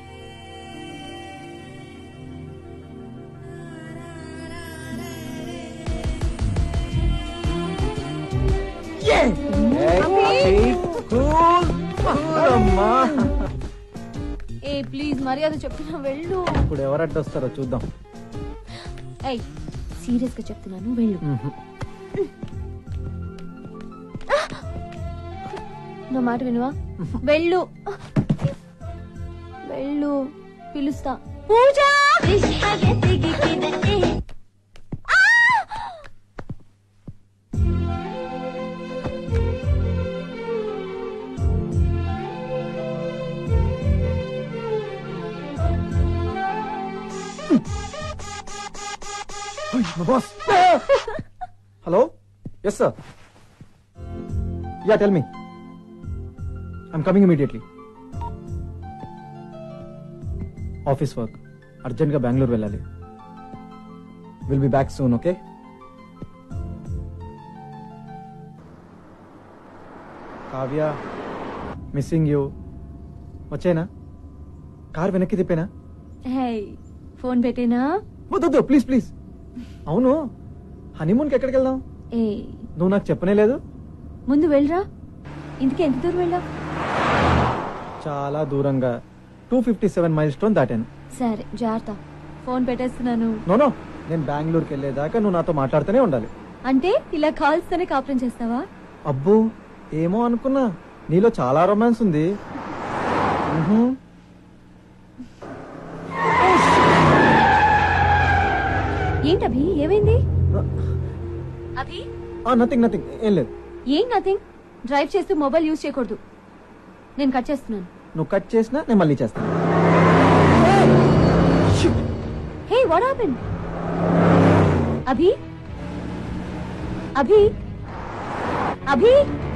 ఏ ప్లీజ్ మర్యాద చెప్తున్నా వెళ్ళు ఇప్పుడు ఎవరు అడ్డొస్తారో చూద్దాం ఏయ్ సీరియస్ గా చెప్తున్నాను వెళ్ళు నా మాట వినువా వెళ్ళు వెళ్ళు పిలుస్తా Pooja boss hello yes sir yeah tell me I'm coming immediately office work అర్జెంట్గా బెంగళూరు వెళ్ళాలి will be back soon okay Kavya missing you వచ్చేనా కార్ వెనక్కి తిప్పేనా హే ఫోన్ పెట్టేనా వద్దు ప్లీజ్ ప్లీజ్ అవును హనీమూన్కి ఎక్కడికి వెళ్దాం ఏ నువ్వు నాకు చెప్పనే లేదు ముందు వెళ్ళరా ఇంటికి ఎంత దూరం వెళ్ళా చాలా దూరంగా two fifty seven milestone దాటాను సరే జాగ్రత్త ఫోన్ పెట్టేస్తున్నాను నోనో నేను బెంగళూరుకి వెళ్ళేదాకా నువ్వు నాతో మాట్లాడుతూనే ఉండాలి అంటే ఇలా కాల్స్ తోనే కాపురం చేస్తావా అబ్బో ఏమో అనుకున్నా నీలో చాలా రొమాన్స్ ఉంది మ్హూ. ఏంటి అభి ఏమైంది అభి ఆ నథింగ్ నథింగ్ ఏం లేదు ఏం నథింగ్ డ్రైవ్ చేస్తూ మొబైల్ యూజ్ చేయకూడదు నేను కట్ చేస్తున్నాను నువ్వు కట్ చేసినా నేను మళ్ళీ చేస్తాను హే వాట్ హ్యాపెన్ అభి అభి అభి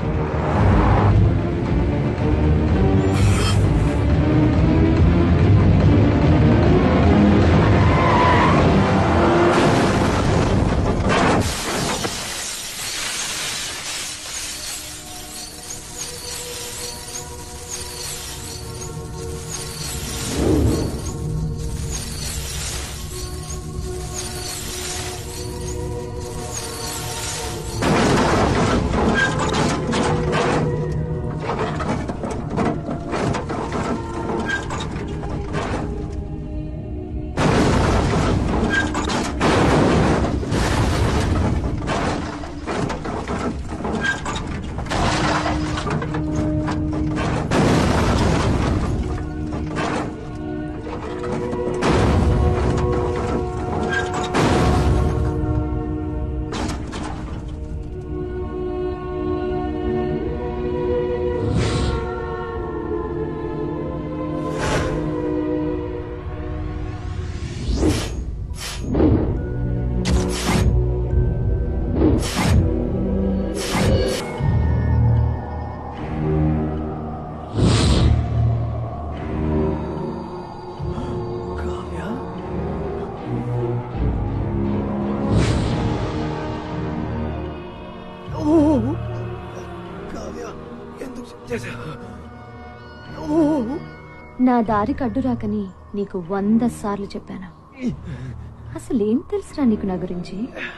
నా దారికి అడ్డు రాకని నీకు వంద సార్లు చెప్పాను అసలేం తెలుసురా నీకు నా గురించి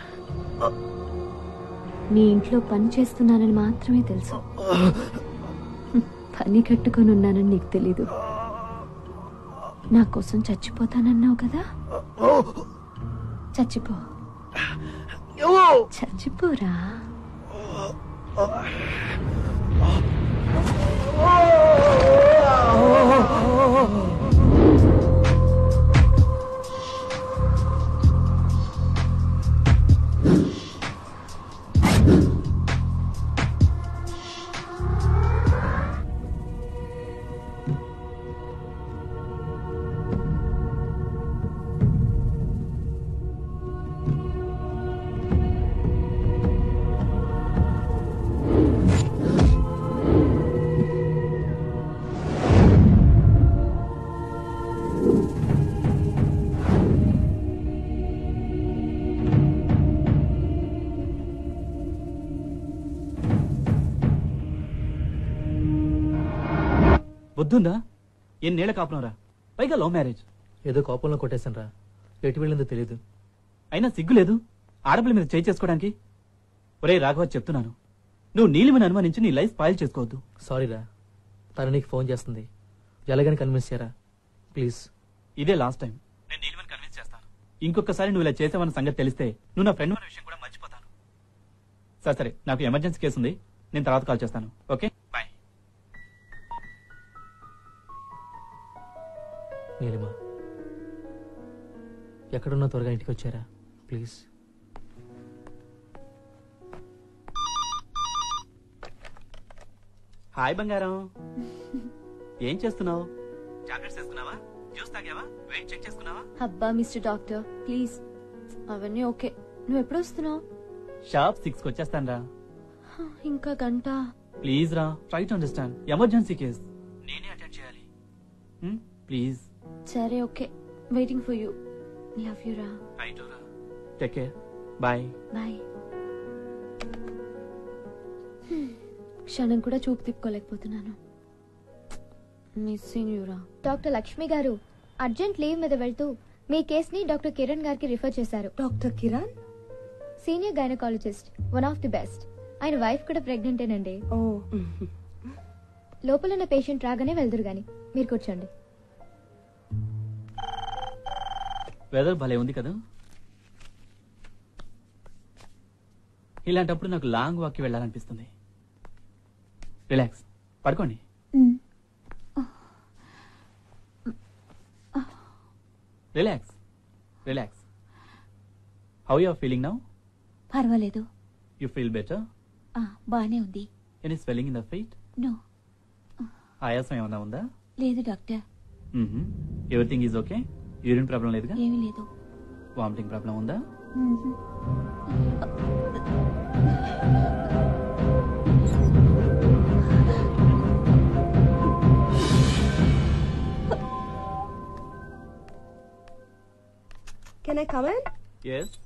నీ ఇంట్లో పని చేస్తున్నానని మాత్రమే తెలుసు పని కట్టుకొని ఉన్నానని నీకు తెలీదు నా కోసం చచ్చిపోతానన్నావు కదా చచ్చిపో చచ్చిపోరా బుద్ధుందా ఎన్నేళ్ల కాపునరా పైగా లవ్ మ్యారేజ్ ఏదో కోపంలో కొట్టేశాను రా ఎటు వెళ్ళిందో తెలియదు అయినా సిగ్గు లేదు ఆడపిల్ల మీద చేయి చేసుకోవడానికి ఒరే రాఘవ చెప్తున్నాను నువ్వు నీలిమని అనుమానించి నీ లైఫ్ స్పాయిల్ చేసుకోవద్దు సారీ రా తను నీకు ఫోన్ చేస్తుంది ఎలాగని కన్విన్స్ చేయరా ప్లీజ్ ఇదే లాస్ట్ టైం నేను నీలిమని కన్విన్స్ చేస్తాను ఇంకొకసారి నువ్వు ఇలా చేసావన్న సంగతి తెలిస్తే నువ్వు నా ఫ్రెండ్ అనే విషయం కూడా మర్చిపోతాను సరే సరే నాకు ఎమర్జెన్సీ కేసు ఉంది నేను తర్వాత కాల్ చేస్తాను ఓకే బాయ్ నీలిమా ఎక్కడున్నా త్వరగా ఇంటికి వచ్చారా ప్లీజ్ హాయ్ బంగారం ఏం చేస్తున్నావు టాబ్లెట్స్ వేసుకున్నావా జ్యూస్ తాగావా వెయిట్ చెక్ చేసుకున్నావా అబ్బా మిస్టర్ డాక్టర్ ప్లీజ్ అవన్నీ ఓకే నువ్వు ఎప్పుడు వస్తున్నావు షాప్ సిక్స్ కి వచ్చేస్తాను రా ఇంకా గంట ప్లీజ్ రా try to understand emergency case నేనే అటెండ్ చేయాలి ప్లీజ్ సరే okay waiting for you love you రా ట్రై టు రా టేక్ కేర్ బాయ్ బాయ్ క్షణం కూడా చూపు తిప్పుకోలేకపోతున్నాను మిస్సింగ్ యూ రా డాక్టర్ లక్ష్మి గారు అర్జెంట్ లీవ్ మీద వెళ్తూ మీ కేసుని డాక్టర్ కిరణ్ గారికి రిఫర్ చేశారు doctor Kiran senior gynaecologist one of the best ఆయన వైఫ్ కూడా ప్రెగ్నెంటేనండి ఓ లోపలున్న పేషెంట్ రాగానే వెళ్దురు గాని మీరు కూర్చోండి వెదర్ భలే ఉంది కదా ఇలాంటప్పుడు నాకు లాంగ్ వాక్కి వెళ్ళాలనిపిస్తుంది రిలాక్స్ పడుకోండి relax relax how you are feeling now పర్వాలేదు యూ ఫీల్ బెటర్ ఆ, బానే ఉంది any swelling in the feet no ఆయాసం ఏమైనా ఉందా లేదు doctor everything is okay urine problem లేదుగా ఏమీ లేదు వామిటింగ్ ప్రాబ్లం ఉందా can I come in yes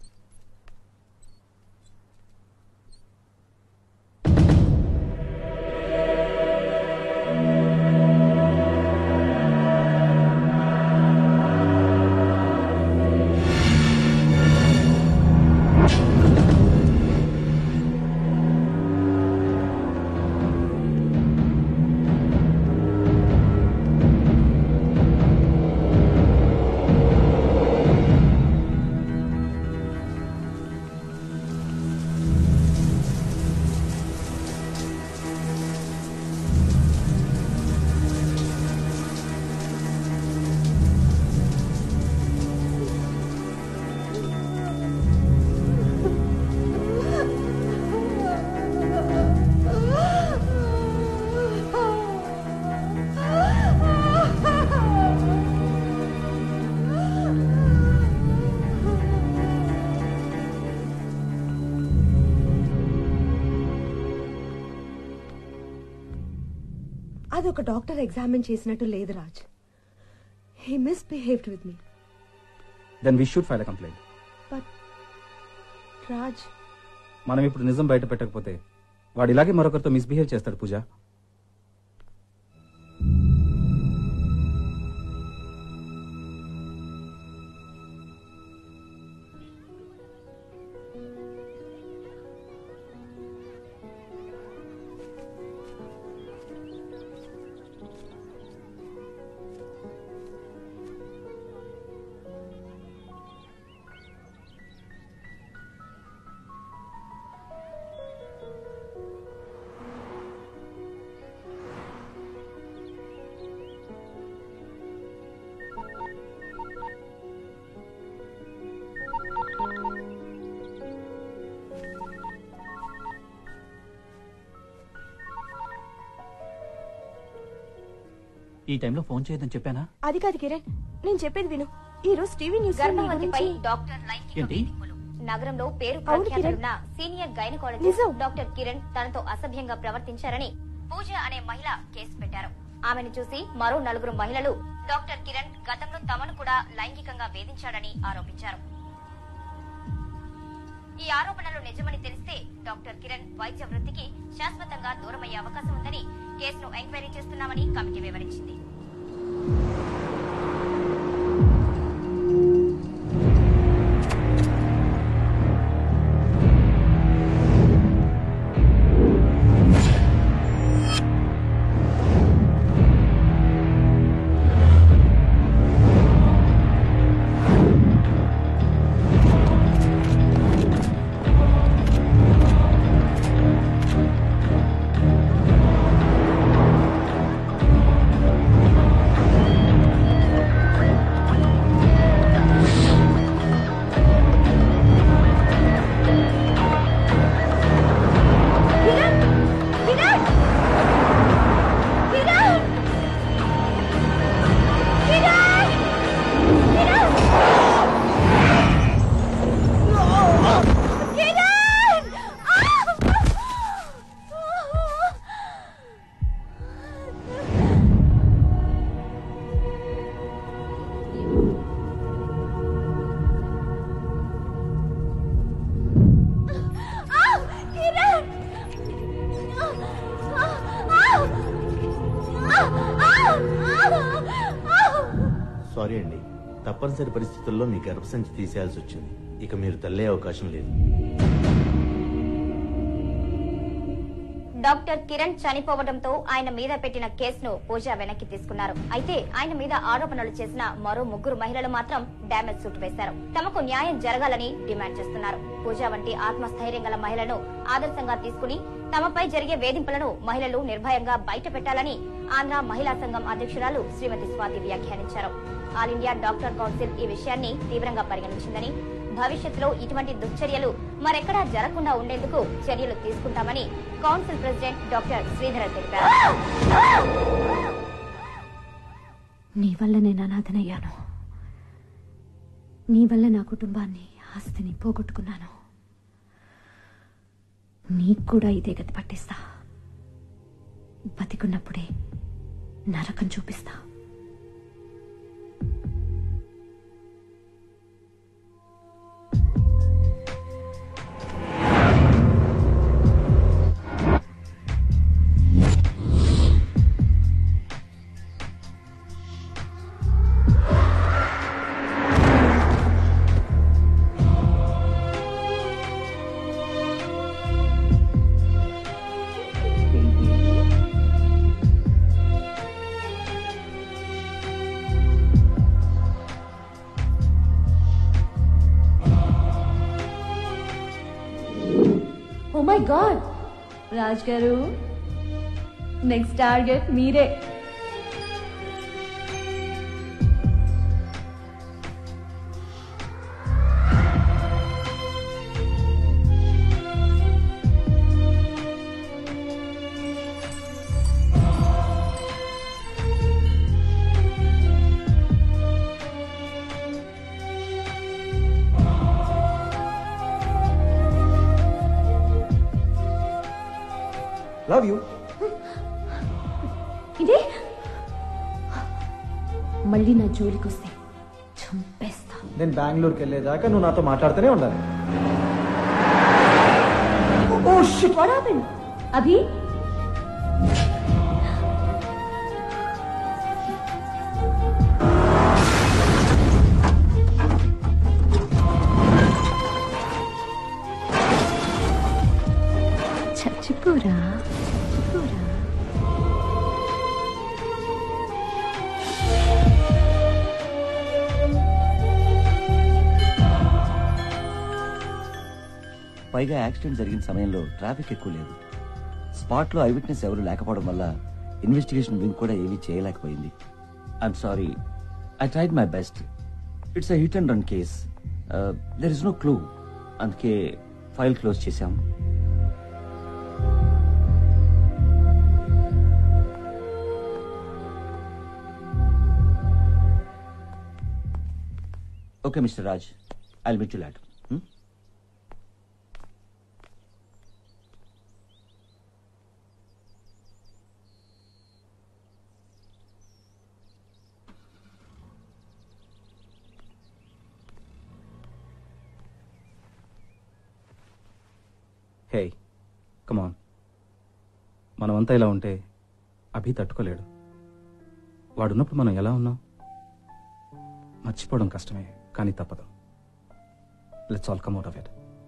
అది ఒక డాక్టర్ ఎగ్జామిన్ చేసినట్టు లేదు Raj he misbehaved with me then we should file complaint but Raj మనం ఇప్పుడు నిజం బయట పెట్టకపోతే వాడు ఇలాగే మరొకరితో మిస్బిహేవ్ చేస్తాడు పూజ ఈ టైంలో ఫోన్ చేయొద్దని చెప్పానా అది కాదు కిరణ్ నేను చెప్పేది విను ఈ రోజు టీవీ న్యూస్ లో నీ గర్భవతిపై గురించి- డాక్టర్ లైంగిక ఏంటి? వేధింపులు నగరంలో పేరు అవును, ప్రఖ్యాతులున్న సీనియర్ గైనకాలజిస్ట్ నిజం. డాక్టర్ కిరణ్ తనతో అసభ్యంగా ప్రవర్తించారని పూజ అనే మహిళ కేసు పెట్టారు ఆమెను చూసి మరో నలుగురు మహిళలు డాక్టర్ కిరణ్ గతంలో తమను కూడా లైంగికంగా వేధించాడని ఆరోపించారు ఈ ఆరోపణలు నిజమని తెలిస్తే డాక్టర్ కిరణ్ వైద్య వృత్తికి శాశ్వతంగా దూరమయ్యే అవకాశం ఉందని కేసును ఎంక్వైరీ చేస్తున్నామని కమిటీ వివరించింది సారీ అండి తప్పనిసరి పరిస్థితుల్లో మీ గర్భసంచి తీసేయాల్సి వచ్చింది ఇక మీరు తల్లే అవకాశం లేదు డాక్టర్ కిరణ్ చనిపోవడంతో ఆయన మీద పెట్టిన కేసును పూజ వెనక్కి తీసుకున్నారు అయితే ఆయన మీద ఆరోపణలు చేసిన మరో ముగ్గురు మహిళలు మాత్రం డ్యామేజ్ సూట్ వేశారు తమకు న్యాయం జరగాలని డిమాండ్ చేస్తున్నారు పూజ వంటి ఆత్మస్థైర్యం గల మహిళను ఆదర్శంగా తీసుకుని తమపై జరిగే వేధింపులను మహిళలు నిర్భయంగా బయట పెట్టాలని ఆంధ్ర మహిళా సంఘం అధ్యక్షురాలు శ్రీమతి స్వాతి వ్యాఖ్యానించారు ఆల్ ఇండియా డాక్టర్ కౌన్సిల్ ఈ విషయాన్ని తీవ్రంగా పరిగణించిందని భవిష్యత్తులో ఇటువంటి దుశ్చర్యలు మరెక్కడా జరగకుండా ఉండేందుకు చర్యలు తీసుకుంటామని కౌన్సిల్ ప్రెసిడెంట్ డాక్టర్ శ్రీధర్ తెలిపారు నీ వల్ల నేను అనాథనయ్యాను నీ వల్ల నా కుటుంబాన్ని ఆస్తిని పోగొట్టుకున్నాను నీకు కూడా ఇదే గతి పట్టిస్తా బతికున్నప్పుడే నరకం చూపిస్తా ఓ మై గాడ్ రాజ్ గారు నెక్స్ట్ టార్గెట్ మీరే లవ్ యూ ఇదే మళ్ళీ నా జోలికి వస్తే చంపేస్తా నేను బెంగళూరుకి వెళ్ళేదాకా నువ్వు నాతో మాట్లాడుతూనే ఉండాలి What happened? అభి చచ్చిపోరా చచ్చిపోరా పైగా యాక్సిడెంట్ జరిగిన సమయంలో ట్రాఫిక్ ఎక్కువ లేదు స్పాట్ లో ఐ విట్నెస్ ఎవరు లేకపోవడం వల్ల ఇన్వెస్టిగేషన్ వింగ్ కూడా ఏమీ చేయలేకపోయింది I'm sorry I tried my best it's a hit and run case there is no clue అందుకే ఫైల్ క్లోజ్ చేశాం okay mister Raj I meet you lot hey come on మనమంతా ఇలా ఉంటే అభి తట్టుకోలేడు వాడున్నప్పుడు మనం ఎలా ఉన్నాం మర్చిపోవడం కష్టమే కానీ తప్పదు let's all come out of it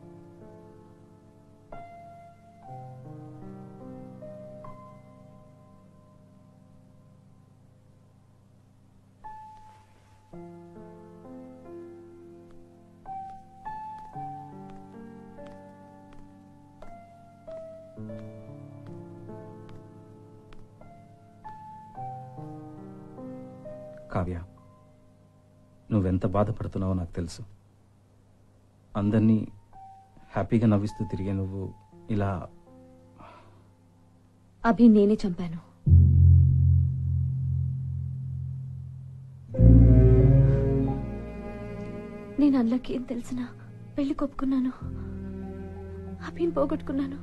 Kavya నువ్వెంత బాధపడుతున్నావో నాకు తెలుసు అందరినీ హ్యాపీగా నవ్విస్తూ తిరిగే నువ్వు ఇలా అభి నేనే చంపాను నేను అల్లకి ఏం తెలిసిన పెళ్లి కొప్పుకున్నాను అభిని పోగొట్టుకున్నాను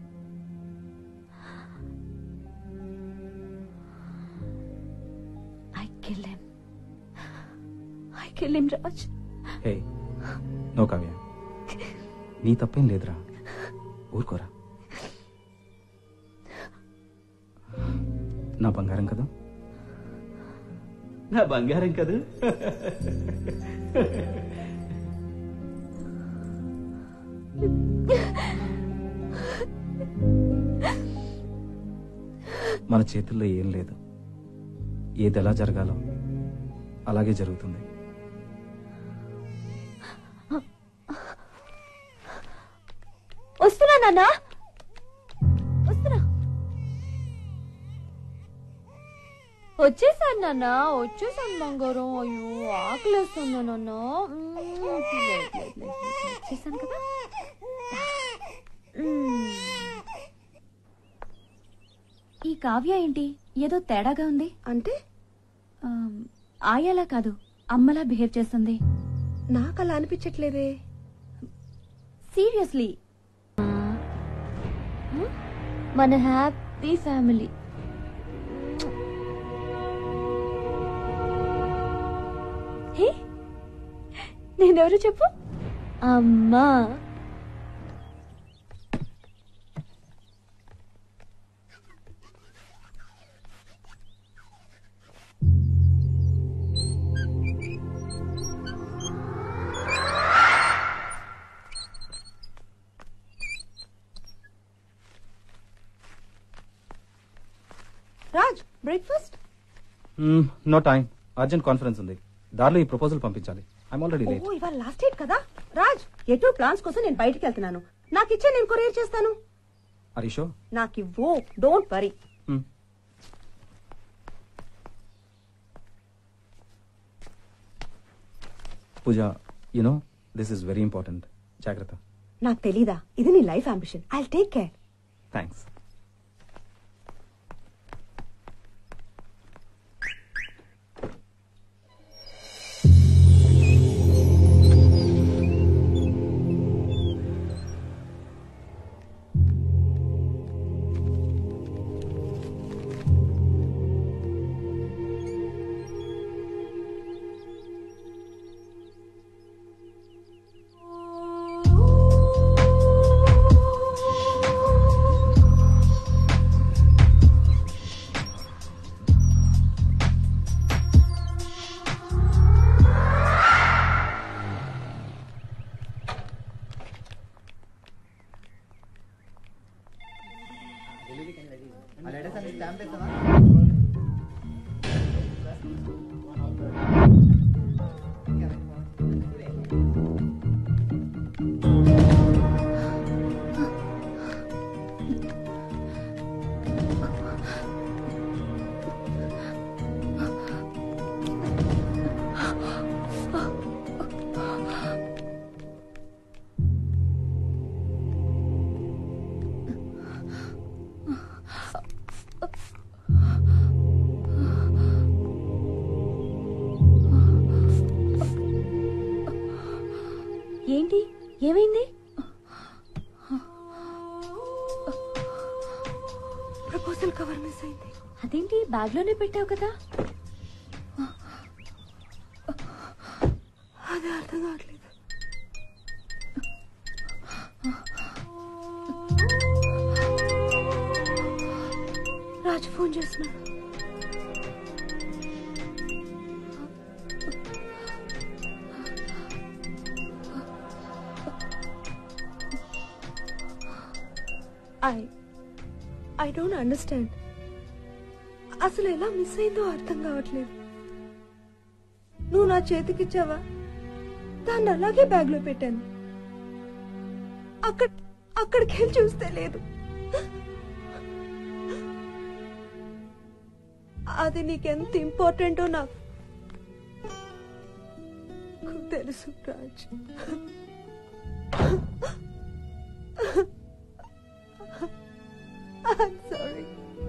I kill him I kill him Raj hey no Kavya నీ తప్పేం లేదురా ఊరుకోరా నా బంగారం కదా నా బంగారం కదా మన చేతుల్లో ఏం లేదు ఏది ఎలా జరగాలో అలాగే జరుగుతుంది వస్తున్నా నాన్న వస్తున్నా వచ్చేసాను నాన్న వచ్చేసాను బంగారం అయ్యో ఆకలిస్తుందా నాన్న మ్మ్, లేదు, లేదు, లేదు, లేదు. వచ్చేసాను కదా మ్మ్. ఈ కావ్య ఏంటి ఏదో తేడాగా ఉంది అంటే ఆమ్, ఆయాలా కాదు అమ్మలా బిహేవ్ చేస్తుంది నాకు అలా అనిపించట్లేదే సీరియస్లీ మన హ్యాపీ ఫ్యామిలీ హే నేనెవరు చెప్పు అమ్మా Raj breakfast no time urgent conference ఉంది దారిలో ఈ ప్రపోజల్ పంపించాలి ఐఎమ్ ఆల్రెడీ లేట్ ఓ ఇవాళ లాస్ట్ డేట్ కదా రాజ్ ఎటు ప్లాన్స్ కోసం నేను బయటికి వెళ్తున్నాను నాకు ఇచ్చే నేను కొరియర్ చేస్తాను హరీషో నాకు ఇవ్వు don't worry Pooja you know this is very important జాగ్రత్త నాకు తెలీదా ఇది నీ life ambition I take care thanks ఏంటి ఏమైంది ప్రపోజల్ కవర్ మిస్ అయింది అదేంటి బ్యాగ్ లోనే పెట్టావు కదా అదే అర్థం కావట్లేదు రాజు ఫోన్ చేస్తున్నాడు ఐ ఐ డోంట్ అండర్స్టాండ్ అసలు ఎలా మిస్ అయిందో అర్థం కావట్లేదు నువ్వు నా చేతికిచ్చావా దాన్ని అలాగే బ్యాగ్ లో పెట్టాను అక్కడ అక్కడికి వెళ్ళి చూస్తే లేదు అది నీకెంత ఇంపార్టెంటో నాకు తెలుసు రాజ్ I'm sorry.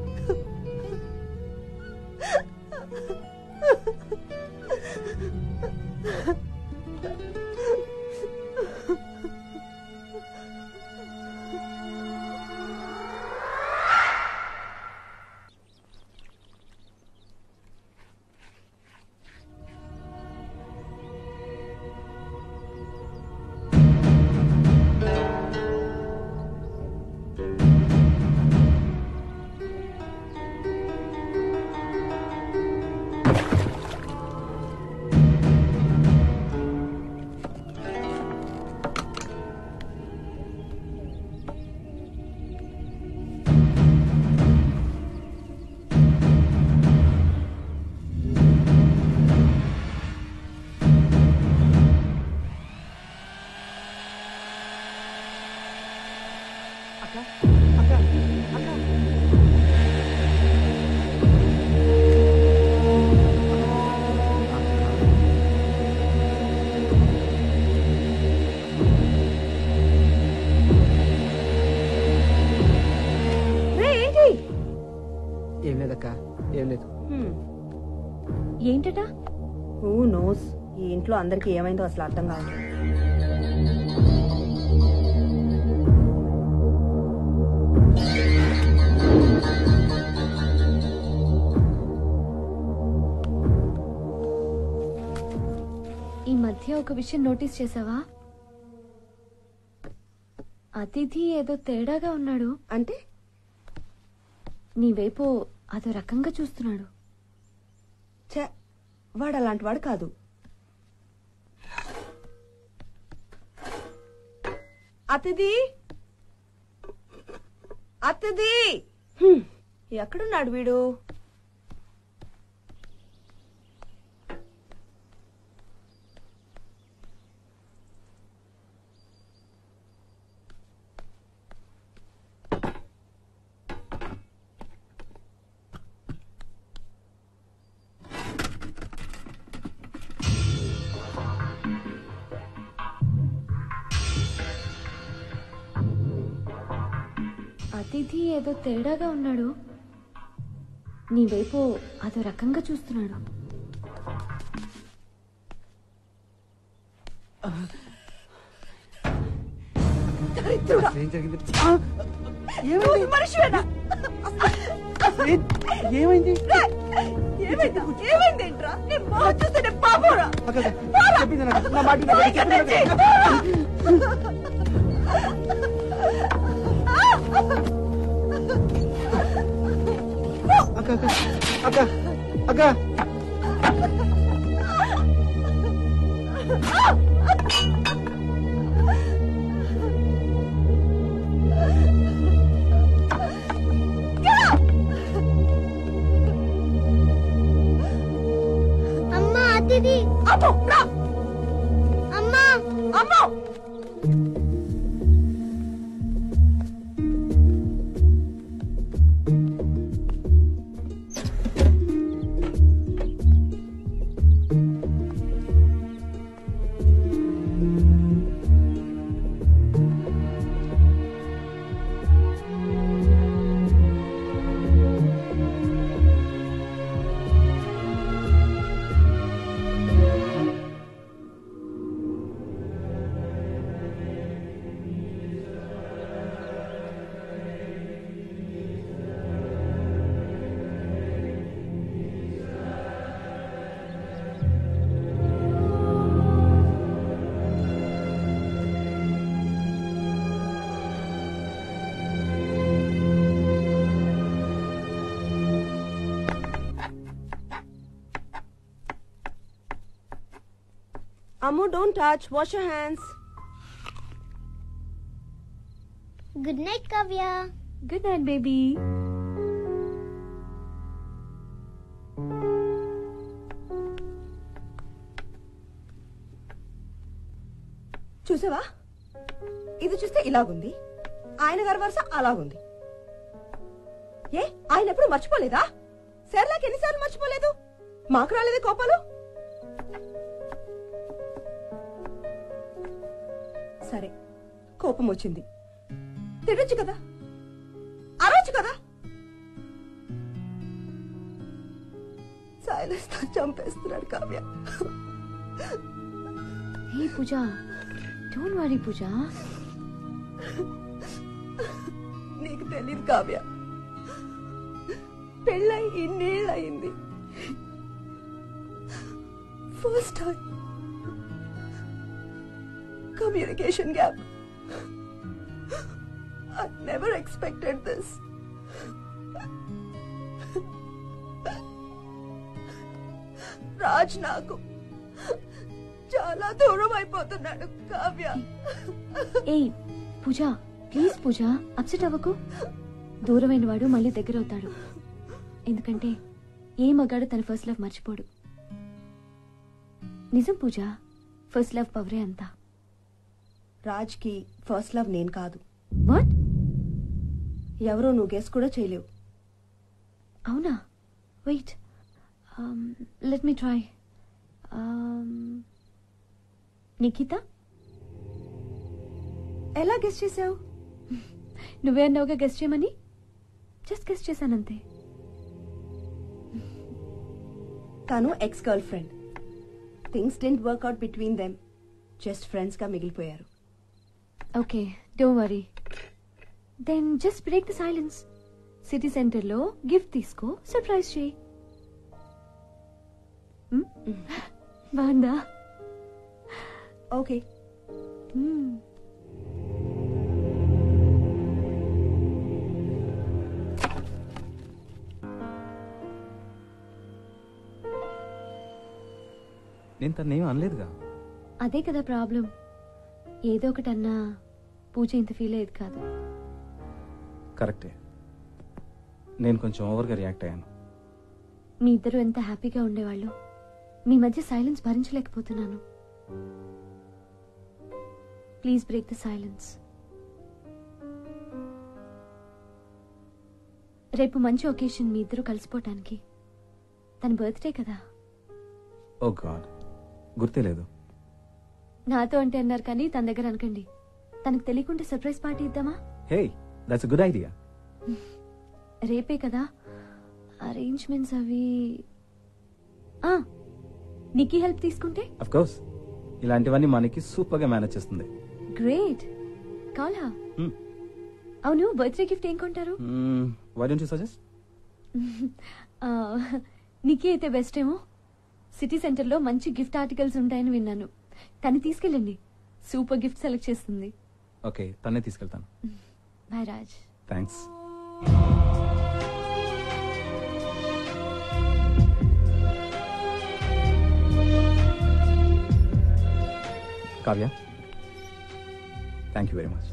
రే, ఏంటి ఏం లేదక్క ఏం లేదు ఏంటట హూ నోస్ ఈ ఇంట్లో అందరికి ఏమైందో అసలు అర్థం కాదు ఈ మధ్య ఒక విషయం నోటీస్ చేసావా అతిథి ఏదో తేడాగా ఉన్నాడు అంటే నీ వైపు అదో రకంగా చూస్తున్నాడు ఛే వాడు అలాంటి వాడు కాదు అతిథి అతిథి హ్మ్, ఎక్కడున్నాడు వీడు అతిథి ఏదో తేడాగా ఉన్నాడు నీ వైపు అదో రకంగా చూస్తున్నాడు దరిద్రుడా. ఏం జరిగింది నువ్వు మనిషివేనా? ఏమైంది రేయ్, ఏమైందా? ఏమైందేంట్రా? నీ మొహం చూస్తే నేను పాపోరా? అక్క, అక్క, పోరా. చెప్పింది నాకు. నా మాట విను. పోయి ఇక్కడి నుంచి. అక్క అక్క అక్క అక్క అమ్మా అతిథి అమ్మో, రా. అమ్మా అమ్మో. Ammu don't touch wash your hands good night Kavya good night baby చూసావా ఇది చూస్తే ఇలాగుంది ఆయన గారి వరుస అలాగుంది ఏ ఆయన ఎప్పుడు మర్చిపోలేదా సర్లాకి ఎన్నిసార్లు మర్చిపోలేదు మాకు రాలేదే కోపాలు సరే కోపం వచ్చింది తిడొచ్చు కదా అరవచ్చు కదా సైలెన్స్ తో చంపేస్తున్నాడు Kavya hey Pooja don't worry Pooja నీకు తెలియదు కావ్య పెళ్ళై ఇన్నేళ్ళయింది first time communication gap I never expected this Raj నాకు చాలా దూరం అయిపోతున్నాడు కావ్య ఏయ్ పూజ ప్లీజ్ పూజ అప్సెట్ అవ్వకు దూరమైన వాడు మళ్ళీ దగ్గర అవుతాడు ఎందుకంటే ఏ మగాడు తన ఫస్ట్ లవ్ మర్చిపోడు నిజం పూజ ఫస్ట్ లవ్ పవరే అంతా రాజ్ కి ఫస్ట్ లవ్ నేను కాదు వాట్ ఎవరో నువ్వు గెస్ కూడా చేయలేవు అవునా wait let me try Nikhita ఎలా గెస్ చేసావు నువ్వే అన్నావుగా గెస్ట్ చేయమని జస్ట్ గెస్ట్ చేశానంతే తను ex girlfriend things didn't work out between them just friends గా మిగిలిపోయారు okay don't worry then just break the silence city సెంటర్లో గిఫ్ట్ తీసుకో సర్ప్రైజ్ చేయి Hmm? బాగుందా ఓకే Hmm. నేను తన్నేం అనలేదుగా అదే కదా ప్రాబ్లం ఏదో ఒకటి అన్నా పూజ ఇంత ఫీల్ అయ్యేది కాదు కరెక్టే నేను కొంచెం ఓవర్గా రియాక్ట్ అయ్యాను మీ ఇద్దరు ఎంత హ్యాపీగా ఉండేవాళ్ళు మీ మధ్య సైలెన్స్ భరించలేకపోతున్నాను ప్లీజ్ బ్రేక్ ద సైలెన్స్ రేపు మంచి ఒకేషన్ మీ ఇద్దరు కలిసిపోవటానికి తన బర్త్డే కదా ఓ గాడ్ గుర్తే లేదు నాతో అంటే అన్నారు కానీ తన దగ్గర అనకండి తనకు తెలియకుండా సర్ప్రైజ్ పార్టీ ఇద్దామా హే దట్స్ గుడ్ ఐడియా రేపే కదా అరేంజ్మెంట్స్ అవి ఆ, నీకీ హెల్ప్ తీసుకుంటే అఫ్ కోర్స్ ఇలాంటివన్నీ మనకి సూపర్ గా మేనేజ్ చేస్తుంది గ్రేట్ కాలా Hmm. అవును బర్త్డే గిఫ్ట్ ఏం కొంటారు వై డోంట్ యూ సజెస్ట్ ఆ, నీకే అయితే బెస్ట్ ఏమో సిటీ సెంటర్లో మంచి గిఫ్ట్ ఆర్టికల్స్ ఉంటాయని విన్నాను తను తీసుకెళ్ళండి సూపర్ గిఫ్ట్ సెలెక్ట్ చేస్తుంది ఓకే తన్నే తీసుకెళ్తాను bye Raj thanks Kavya thank you very much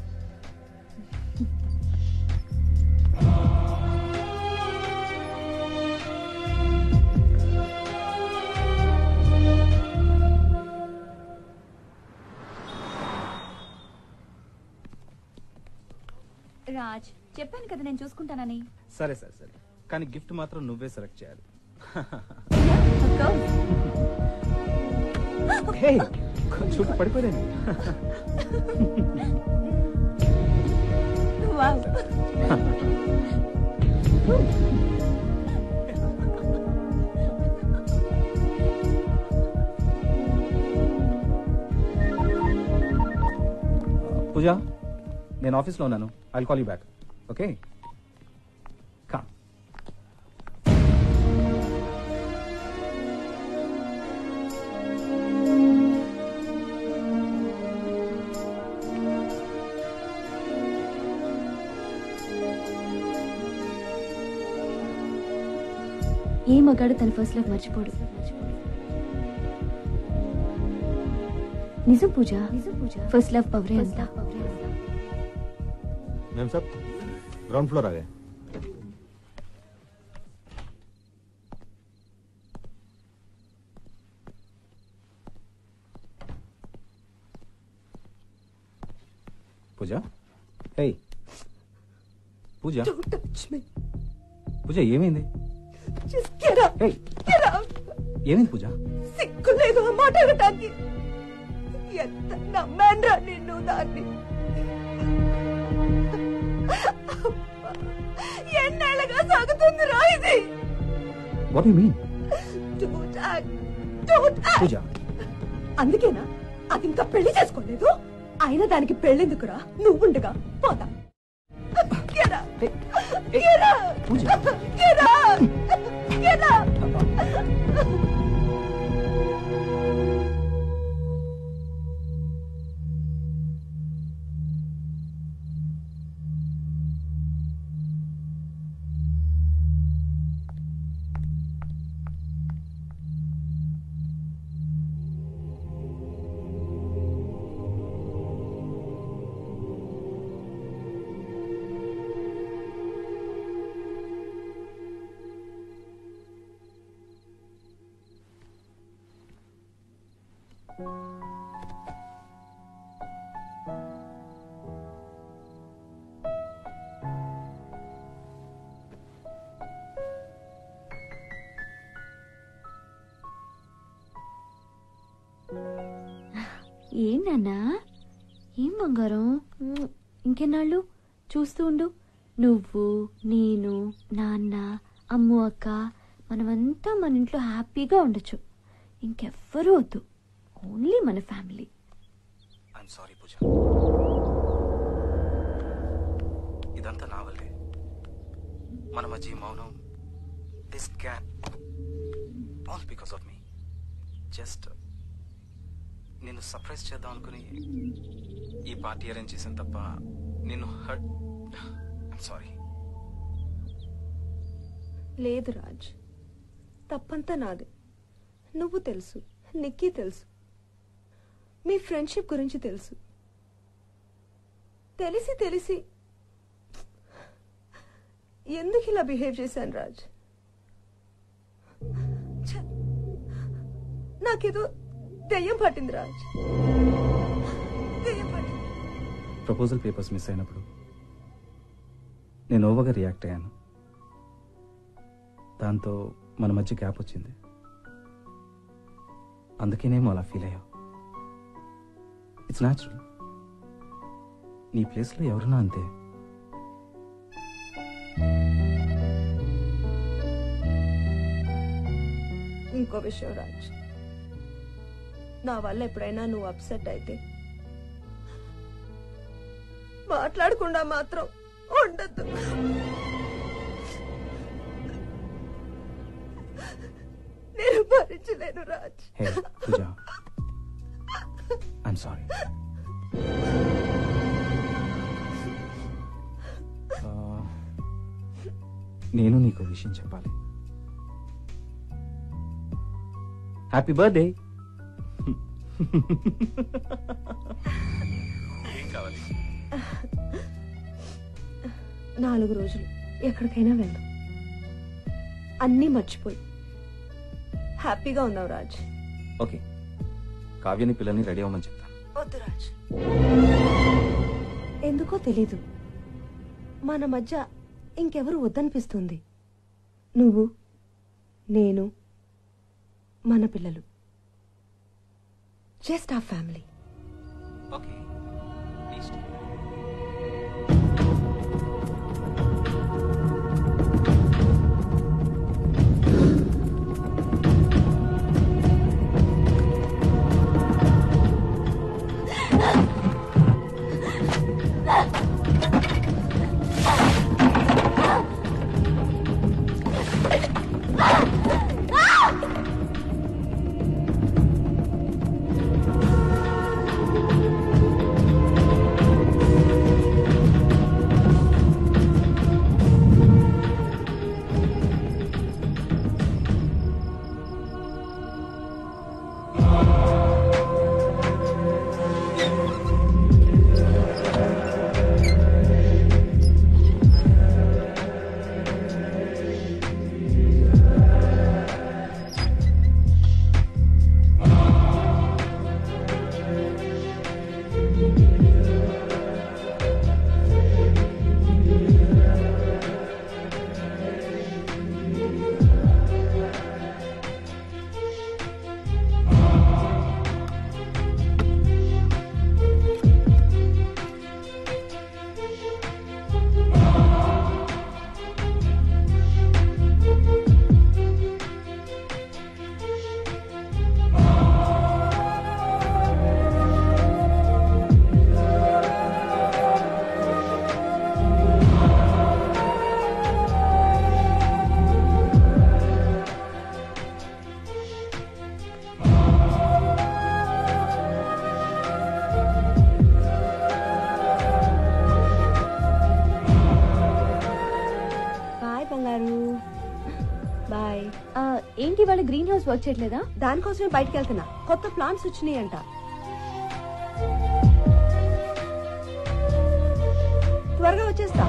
Raj చెప్పాను కదా నేను చూసుకుంటానని సరే సరే సరే కానీ గిఫ్ట్ మాత్రం నువ్వే సెలెక్ట్ చేయాలి హే కొంచెం పడిపోయాను పూజ నేను ఆఫీస్లో ఉన్నాను I call you back okay కా ఏ మగాడు తన ఫస్ట్ లవ్ మర్చిపోడు నిజం పూజ నిజం పూజ ఫస్ట్ లవ్ పవరే అంతా मैम साहब ग्राउंड फ्लोर आ गए పూజ హే పూజ Don't touch me. పూజ ఏమైంది Just get up. Hey. Get out. ఏమైంది పూజ సిగ్గు లేదు ఆ మాట అనటానికి ఎంత నమ్మాన్రా నిన్ను దాన్ని అబ్బా, ఎన్నేళ్ళగా సాగుతుందిరా ఇది what you mean Don't act. Don't act. Pooja అందుకేనా అది ఇంకా పెళ్లి చేసుకోలేదు అయినా దానికి పెళ్ళెందుకురా నువ్వుండగా పోతా Get up. Get up. పూజ Get up. Get up. ఏం నాన్నా ఏం బంగారం మ్, ఇంకెన్నాళ్ళు చూస్తూ ఉండు నువ్వు నేను నాన్న అమ్ము అక్క మనమంతా మన ఇంట్లో హ్యాపీగా ఉండొచ్చు ఇంకెవ్వరూ వద్దు ఓన్లీ మన ఫ్యామిలీ ఐఎమ్ సారీ పూజ ఇదంతా నా వల్లే మన మధ్య ఈ మౌనం this can all because of me just నిన్ను సర్ప్రైజ్ చేద్దాం అనుకుని ఈ పార్టీ అరేంజ్ చేసాను తప్ప నిన్ను హర్ట్ ఐఎమ్ సారీ లేదు రాజ్ తప్పంతా నాదే నువ్వు తెలుసు నిక్కీ తెలుసు మీ ఫ్రెండ్షిప్ గురించి తెలుసు తెలిసి తెలిసి ఎందుకు ఇలా బిహేవ్ చేశాను రాజ్ ఛ! నాకేదో దెయ్యం పట్టింది రాజ్ దెయ్యం పట్టింది ప్రపోజల్ పేపర్స్ మిస్ అయినప్పుడు నేను ఓవర్గా రియాక్ట్ అయ్యాను దాంతో మన మధ్య గ్యాప్ వచ్చింది అందుకేనేమో అలా ఫీల్ అయ్యావు ఇట్స్ న్యాచురల్ నీ ప్లేస్లో ఎవరున్నా అంతే ఇంకో విషయం రాజ్ నా వల్ల ఎప్పుడైనా నువ్వు అప్సెట్ అయితే మాట్లాడకుండా మాత్రం ఉండద్దు నేను భరించలేను Raj hey Pooja I'm sorry నేను నీకు విషయం చెప్పాలి హ్యాపీ బర్త్డే ఏం కావాలి నాలుగు రోజులు ఎక్కడికైనా వెళ్దాం అన్నీ మర్చిపోయి హ్యాపీగా ఉన్నావు రాజ్ ఓకే కావ్యని పిల్లల్ని రెడీ అవ్వమని చెప్తాను వద్దు రాజ్ ఎందుకో తెలీదు మన మధ్య ఇంకెవరు వద్దనిపిస్తుంది నువ్వు నేను మన పిల్లలు జస్ట్ ఆ ఫ్యామిలీ ఓకే ప్లీజ్ ఆ వాళ్ళ గ్రీన్ హౌస్ వర్క్ చేయట్లేదా దానికోసమే బయటకు వెళ్తున్నా కొత్త ప్లాంట్స్ వచ్చినాయి అంట త్వరగా వచ్చేస్తా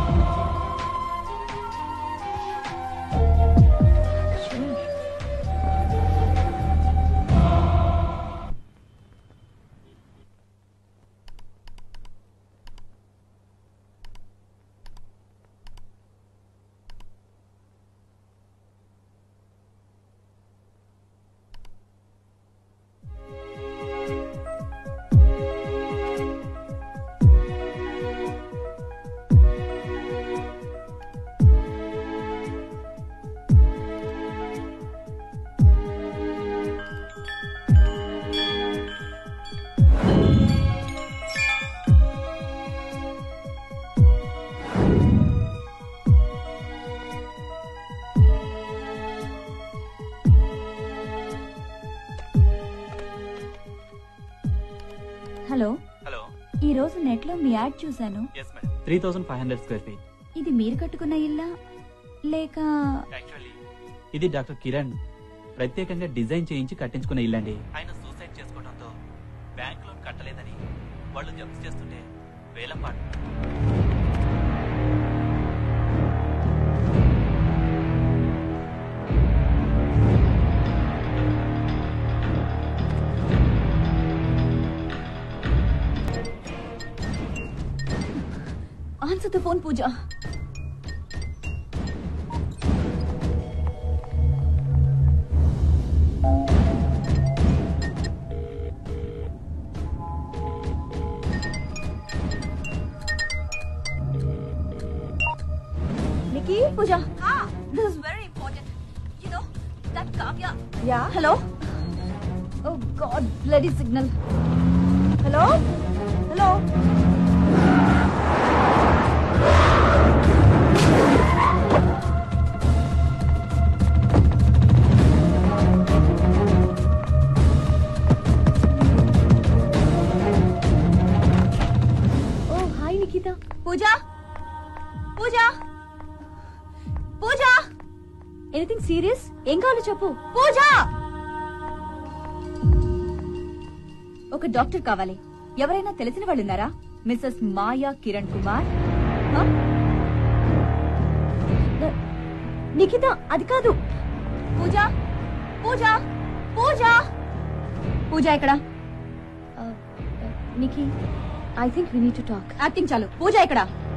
హలో హలో ఈ రోజు నెట్ లో మీ యాడ్ చూశాను yes madam three thousand five hundred square feet ఇది మీరు కట్టుకున్న ఇల్లా లేక యాక్చువల్లీ ఇది డాక్టర్ కిరణ్ ప్రత్యేకంగా డిజైన్ చేయించి కట్టించుకున్న ఇల్లండి ఆయన సూసైడ్ చేసుకోవడంతో బ్యాంక్ లోన్ కట్టలేదని వాళ్ళు జప్తు చేస్తుంటే వేలం పాటు answer the phone Pooja Nikki? Pooja this is very important you know that Kavya Yeah? Hello oh god bloody signal hello hello oh hi Nikhita Pooja Pooja Pooja anything serious ఏం కావాలో చెప్పు పూజ ఒక డాక్టర్ కావాలి ఎవరైనా తెలిసిన వాళ్ళు ఉన్నారా మిస్సెస్ మాయా కిరణ్ కుమార్ హ? న- నిఖిత అది కాదు పూజ పూజ పూజ పూజ ఇక్కడ Nikhi I think we need to talk acting చాలు పూజ ఇక్కడ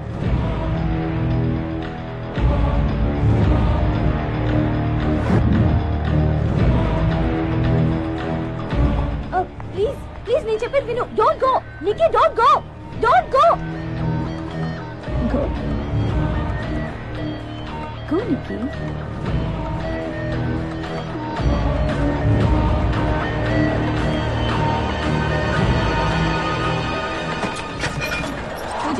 ప్లీజ్ ప్లీజ్ నేను చెప్పేది విను don't go Nikhi don't go don't go go go Nikhi Pooja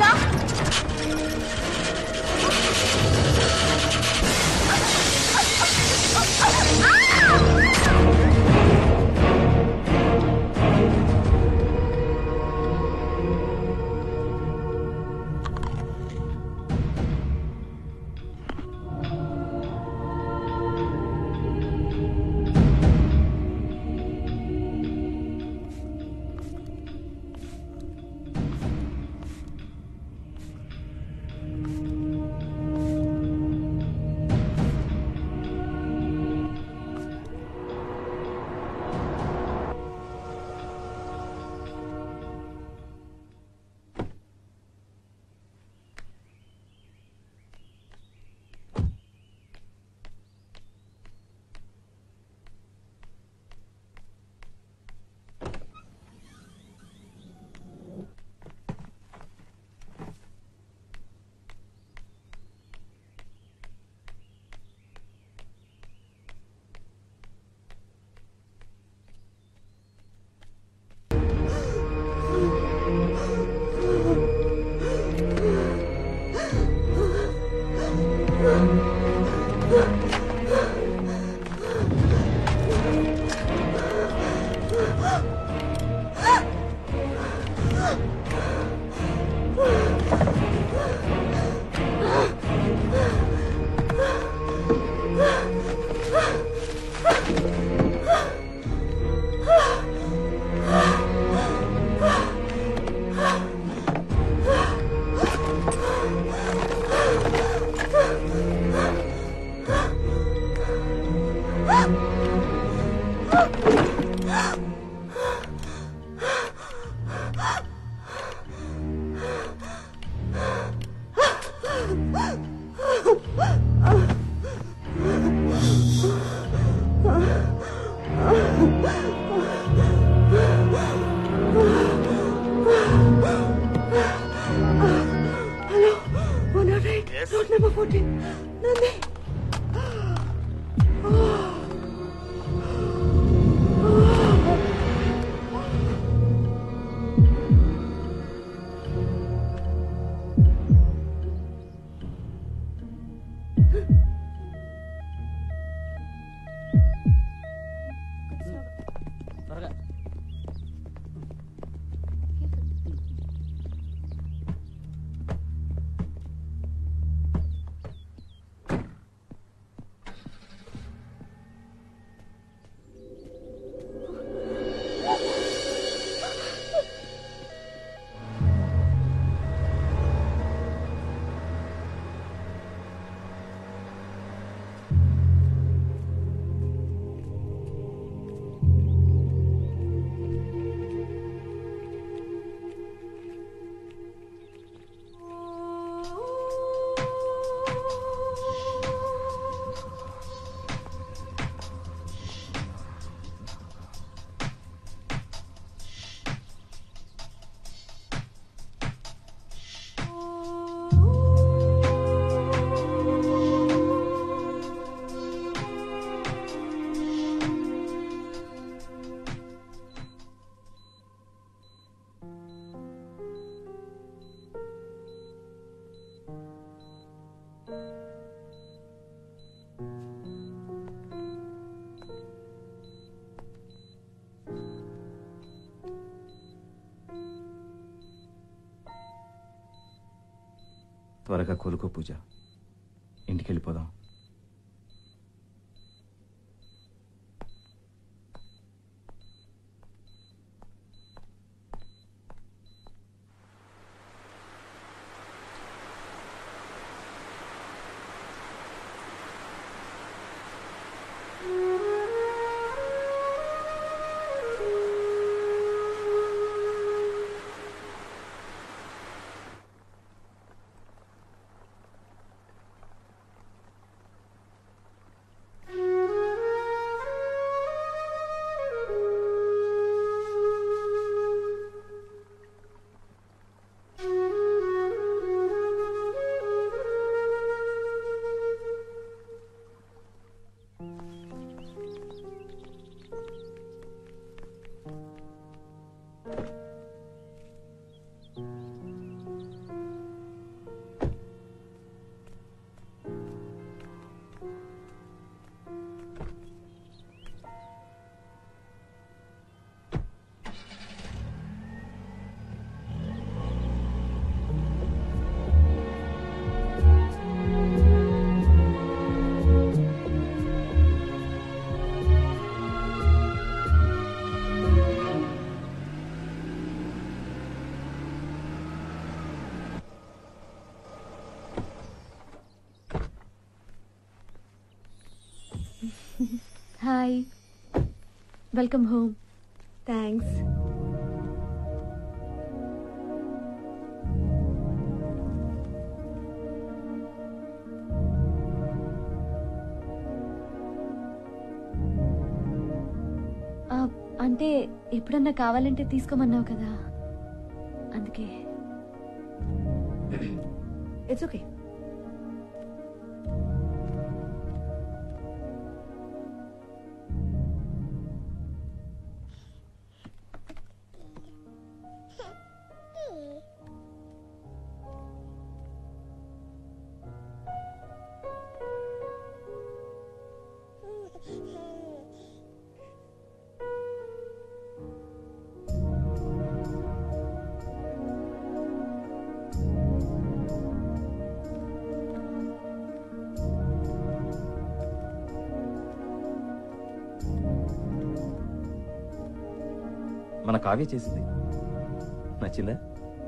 Ah! Fourteen నంది త్వరగా త్వరగా కోలుకో పూజ ఇంటికి వెళ్ళిపోదాం హాయ్ వెల్కమ్ హోమ్ థ్యాంక్స్ అంటే ఎప్పుడన్నా కావాలంటే తీసుకోమన్నావు కదా అందుకే ఇట్స్ ఓకే మన కావ్య చేసింది నచ్చిందా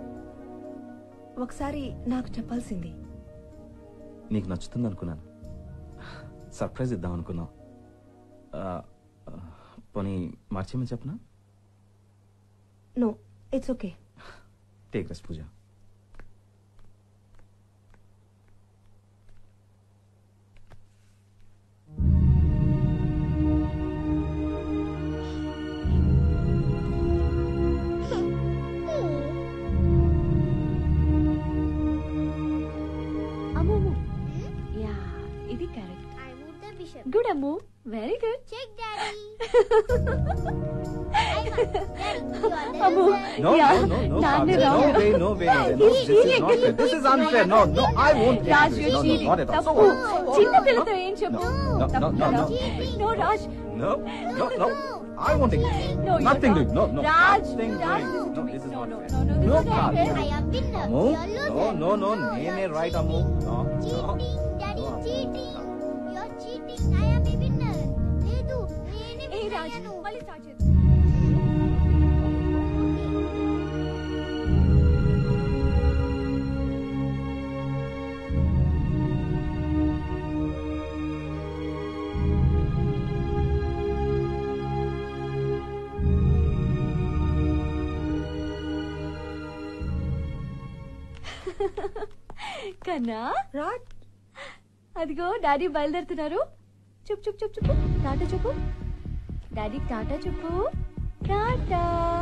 ఒకసారి నాకు చెప్పాల్సింది నీకు నచ్చుతుంది అనుకున్నాను సర్ప్రైజ్ ఇద్దాం అనుకున్నాం ఆ, ఆ, పోనీ మార్చేమని చెప్పనా no it's okay take rest Pooja అమ్మో అమ్మో. Good Ammu very good check daddy Ammu No, yeah, no, no, no, నాన్నే Kavya. wrong. No way, no way, no way. No, this is not fair. This is unfair. No, no, I won't take Raj this. you're No, no, cheating. not at all. తప్పు చిన్న పిల్లతో ఏం చెప్పు No, no, తప్పు no, కదా? no. No, Raj No, no, no. I won't take this. No, you're Nothing wrong. doing. No, no. Raj, Nothing Raj, doing. listen to No, me. this is No, not no, fair. no, no, this No, is not Kavya. fair. I am winner. Ammu? You're No, loser. no, no. నేనే right, Ammu. No, no. Cheating, daddy, No. cheating. You're cheating. I am a winner. లేదు నేనే ఏ winner Raj అయ్యాను. మళ్ళీ start చేద్దాం కన్నా రాజ్ అదిగో daddy బయలుదేరుతున్నారు చూపు చూపు చూపు చూపు టాటా చెప్పు డాడీ టాటా చెప్పు టాటా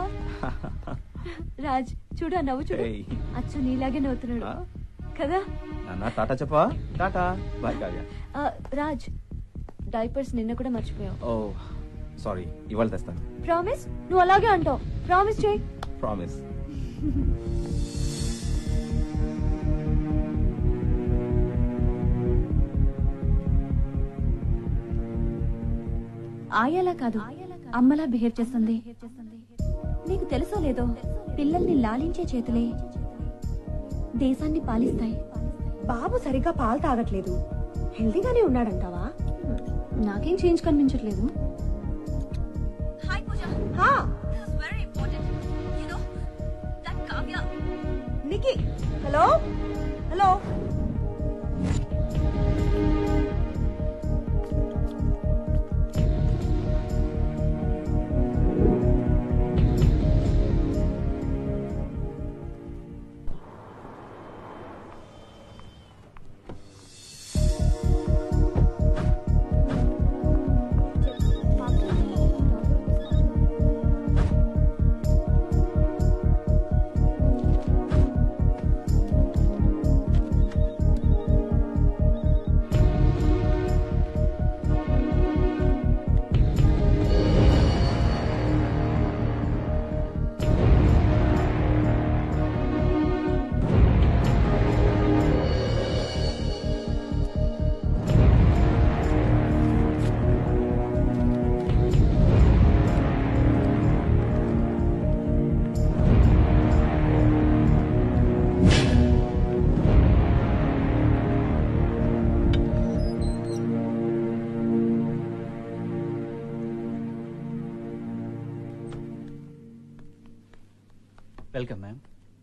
రాజ్ చూడు ఆ నవ్వు చూడు Hey. అచ్చు నీలాగే నవ్వుతున్నాడు ఆ? కదా నాన్న టాటా చెప్పా టాటా బాయ్ కావ్య ఆ, రాజ్ డైపర్స్ నిన్న కూడా మర్చిపోయావు ఓ సారీ ఇవాళ తెస్తాను ప్రామిస్ నువ్వు అలాగే అంటావు ప్రామిస్ చేయి ప్రామిస్ ఆయాలా కాదు అమ్మలా బిహేవ్ చేస్తుంది నీకు తెలుసో లేదో పిల్లల్ని లాలించే చేతులే దేశాన్ని పాలిస్తాయి బాబు సరిగ్గా పాలు తాగట్లేదు హెల్దీగానే ఉన్నాడంటావా నాకేం చేంజ్ కనిపించట్లేదు హా నికి హలో హలో వెల్కమ్ మ్యామ్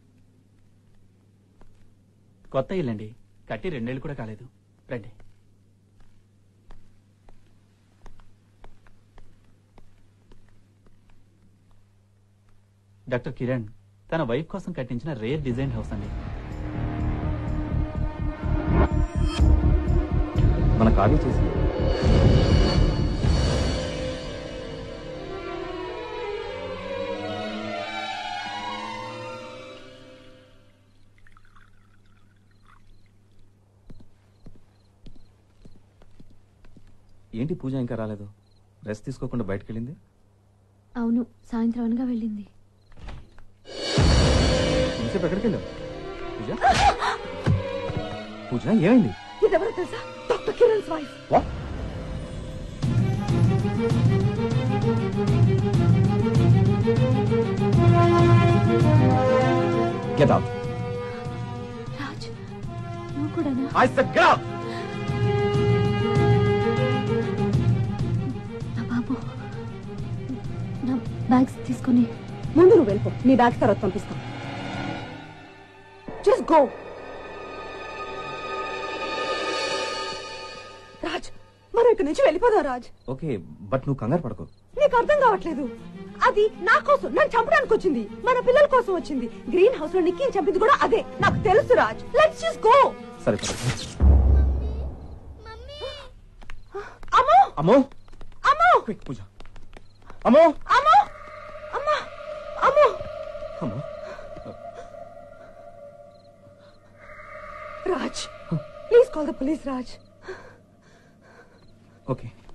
కొత్త ఇల్లండి కట్టి రెండేళ్ళు కూడా కాలేదు రండి డాక్టర్ కిరణ్ తన వైఫ్ కోసం కట్టించిన రేర్ డిజైన్ హౌస్ అండి మన కావ్య చేసింది ఏంటి పూజ ఇంకా రాలేదు రెస్ట్ తీసుకోకుండా బయటకు వెళ్ళింది అవును సాయంత్రం అనగా వెళ్ళింది ఇంతసేపు ఎక్కడికి వెళ్ళావు పూజ పూజ ఏమైంది ఇదెవరో తెలుసా doctor Kiran's wife What? Get out. Raj నువ్వు కూడానా I said get out. నా బాబు నా బ్యాగ్స్ తీసుకొని ముందు నువ్వు వెళ్ళిపో నీ బ్యాగ్ తర్వాత పంపిస్తాం జస్ట్ గో రాజ్ మనం ఇక్కడి నుంచి వెళ్ళిపోదాం రాజ్ ఓకే బట్ నువ్వు కంగారు పడకు నీకు అర్థం కావట్లేదు అది నా కోసం నన్ను చంపడానికి వచ్చింది మన పిల్లల కోసం వచ్చింది గ్రీన్ హౌస్ లో నిక్కిని చంపింది కూడా అదే నాకు తెలుసు రాజ్ లెట్స్ జస్ట్ గో సరే సరే అమ్మో అమ్మో అమ్మో క్విక్ పూజ అమ్మో అమ్మో అమ్మా అమ్మో అమ్మో Raj please call the police Raj okay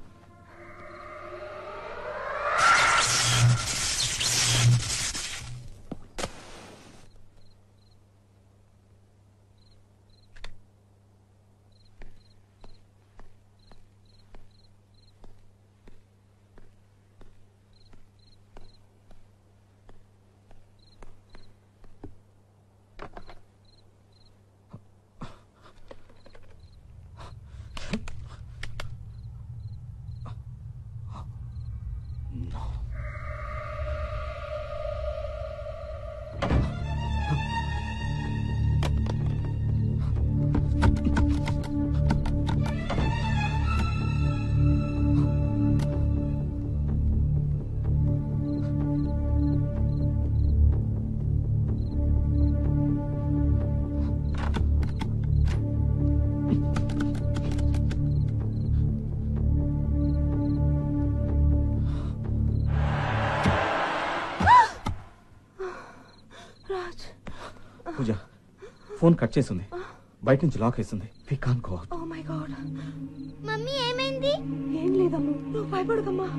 Pooja phone cut చేసింది బయట నుంచి లాక్ వేసింది we can go oh my god mummy ఏమైంది ఏం లేదమ్ము నువ్వు భయపడకమ్మా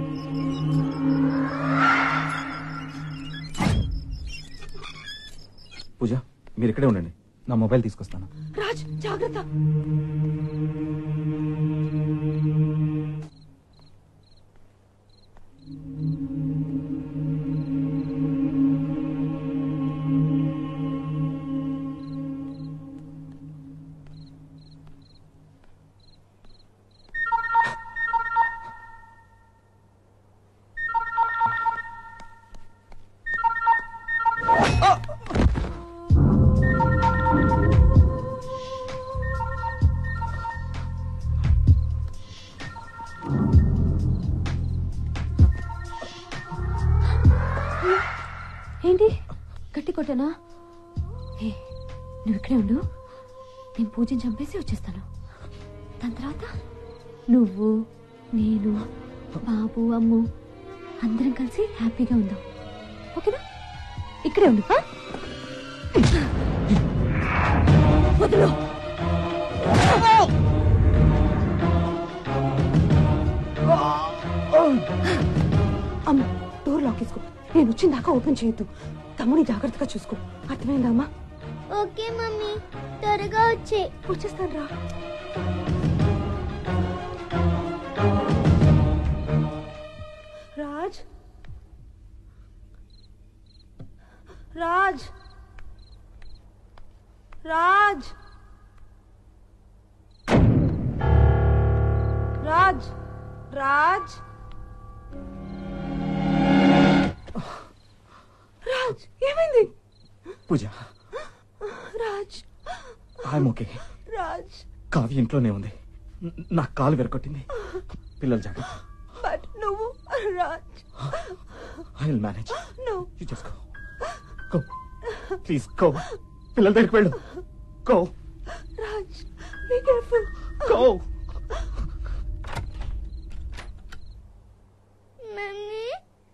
పూజ మీరు ఇక్కడే ఉండండి నా మొబైల్ తీసుకొస్తాను రాజ్ జాగ్రత్త ఏంటి గట్టి కొట్టనా ఏ నువ్వు ఇక్కడే ఉండు నేను పూజని చంపేసి వచ్చేస్తాను దాని తర్వాత నువ్వు నేను బాబు అమ్ము అందరం కలిసి హ్యాపీగా ఉందాం ఓకేనా ఇక్కడే ఉండు ఆ? వదులు అమ్మ డోర్ లాక్ వేసుకో నేను వచ్చిందాకా ఓపెన్ చేయొద్దు తమ్ముని జాగ్రత్తగా చూసుకో అర్థమైందమ్మా ఓకే మమ్మీ త్వరగా వచ్చే వచ్చేస్తాను రా రాజ్ రాజ్ రాజ్ రాజ్ రాజ్ రాజ్ ఏమైంది పూజ రాజ్ ఐఎమ్ ఓకే రాజ్ కావ్య ఇంట్లోనే ఉంది న- నా కాలు విరగొట్టింది పిల్లలు జాగ్రత్త బట్ నువ్వు Raj I will manage no you just go go please go పిల్లల దగ్గరికి వెళ్ళు go Raj be careful go mummy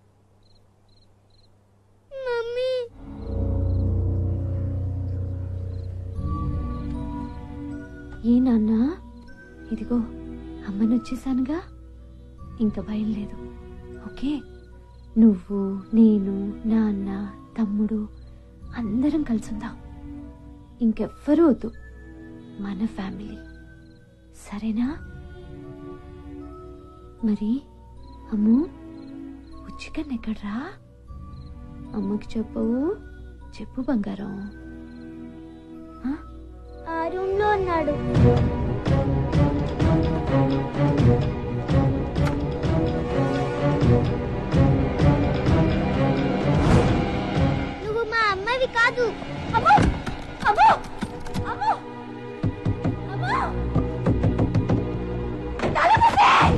mummy ఏ నాన్న ఇదిగో అమ్మని వచ్చేసానుగా ఇంకా భయం లేదు ఓకే నువ్వు నేను నాన్న తమ్ముడు అందరం కలిసుందాం ఇంకెవ్వరూ వద్దు మన ఫ్యామిలీ సరేనా మరి అమ్ము ఉచ్చికన్ ఎక్కడ్రా అమ్మకి చెప్పవు చెప్పు బంగారం ఆ? ఆ రూమ్ లో ఉన్నాడు నువ్వు మా అమ్మవి కాదు అమ్మో అమ్మో అమ్మో అమ్మో తలపేసేయ్!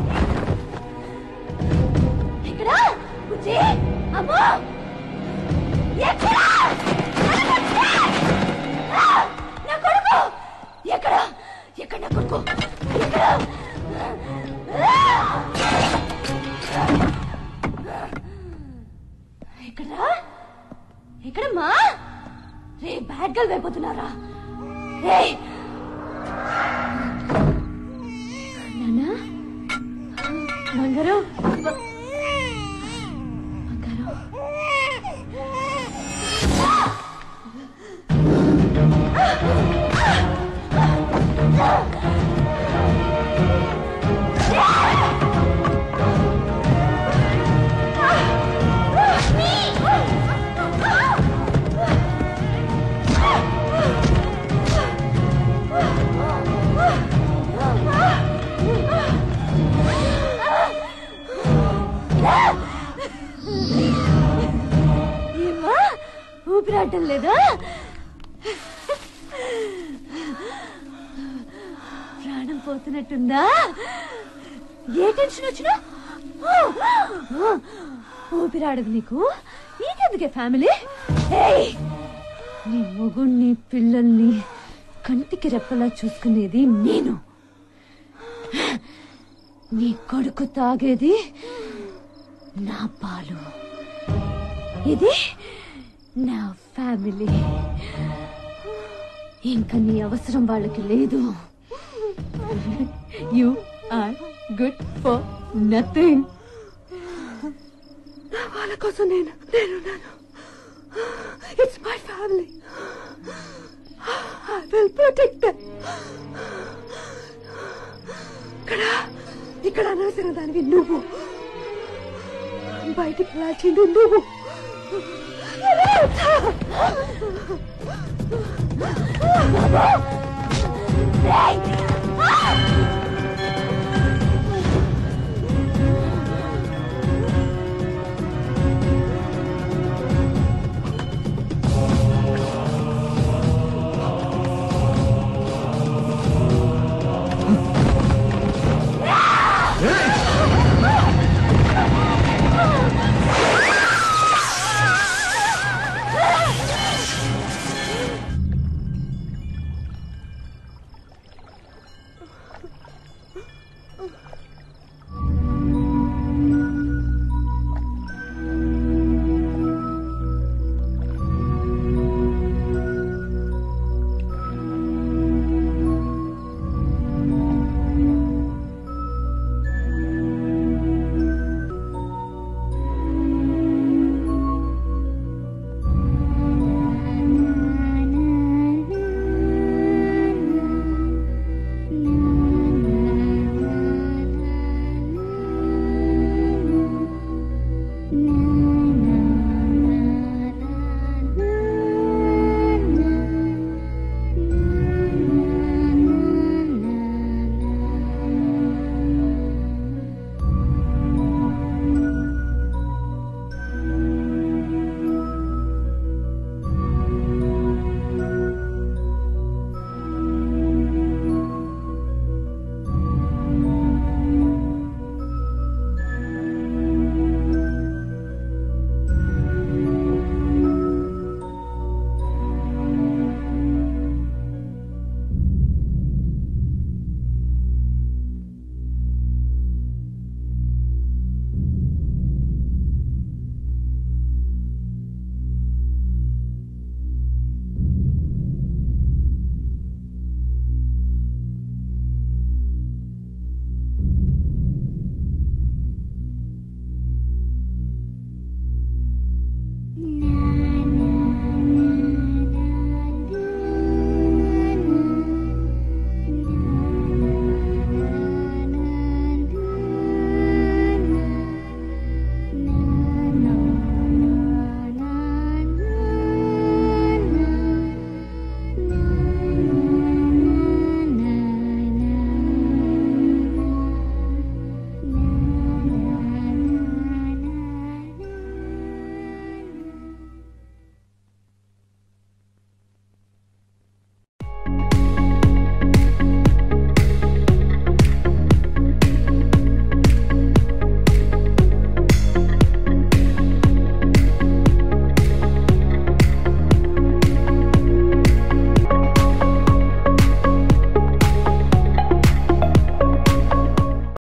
ఎక్కడా బుజ్జి అమ్మో ఎక్కడా తలపేసేయ్! ఆ! నా కొడుకు ఎక్కడ ఎక్కడ నా కొడుకు ఎక్కడ ఎక్కడా ఎక్కడమ్మా రే బ్యాడ్ గర్ల్ అయిపోతున్నారా రే నానా బంగారం బ- బంగారం ఏమ్మా ఊపిరాటం లేదా ప్రాణం పోతున్నట్టుందా ఏ టెన్షన్ వచ్చినా ఊపిరాడదు నీకు నీకెందుకే ఫ్యామిలీ ఏయ్! నీ మొగుణ్ణి పిల్లల్ని కంటికి రెప్పలా చూసుకునేది నేను నీ కొడుకు తాగేది నా పాలు ఇది నా ఫ్యామిలీ ఇంకా నీ అవసరం వాళ్ళకి లేదు you are good for nothing వాళ్ళ కోసం నేను నేనున్నాను it's my family I will protect ఇక్కడ ఇక్కడ అనవసరం దానివి నువ్వు బయటికి వెళ్ళాల్సింది నువ్వు Hey! Ah!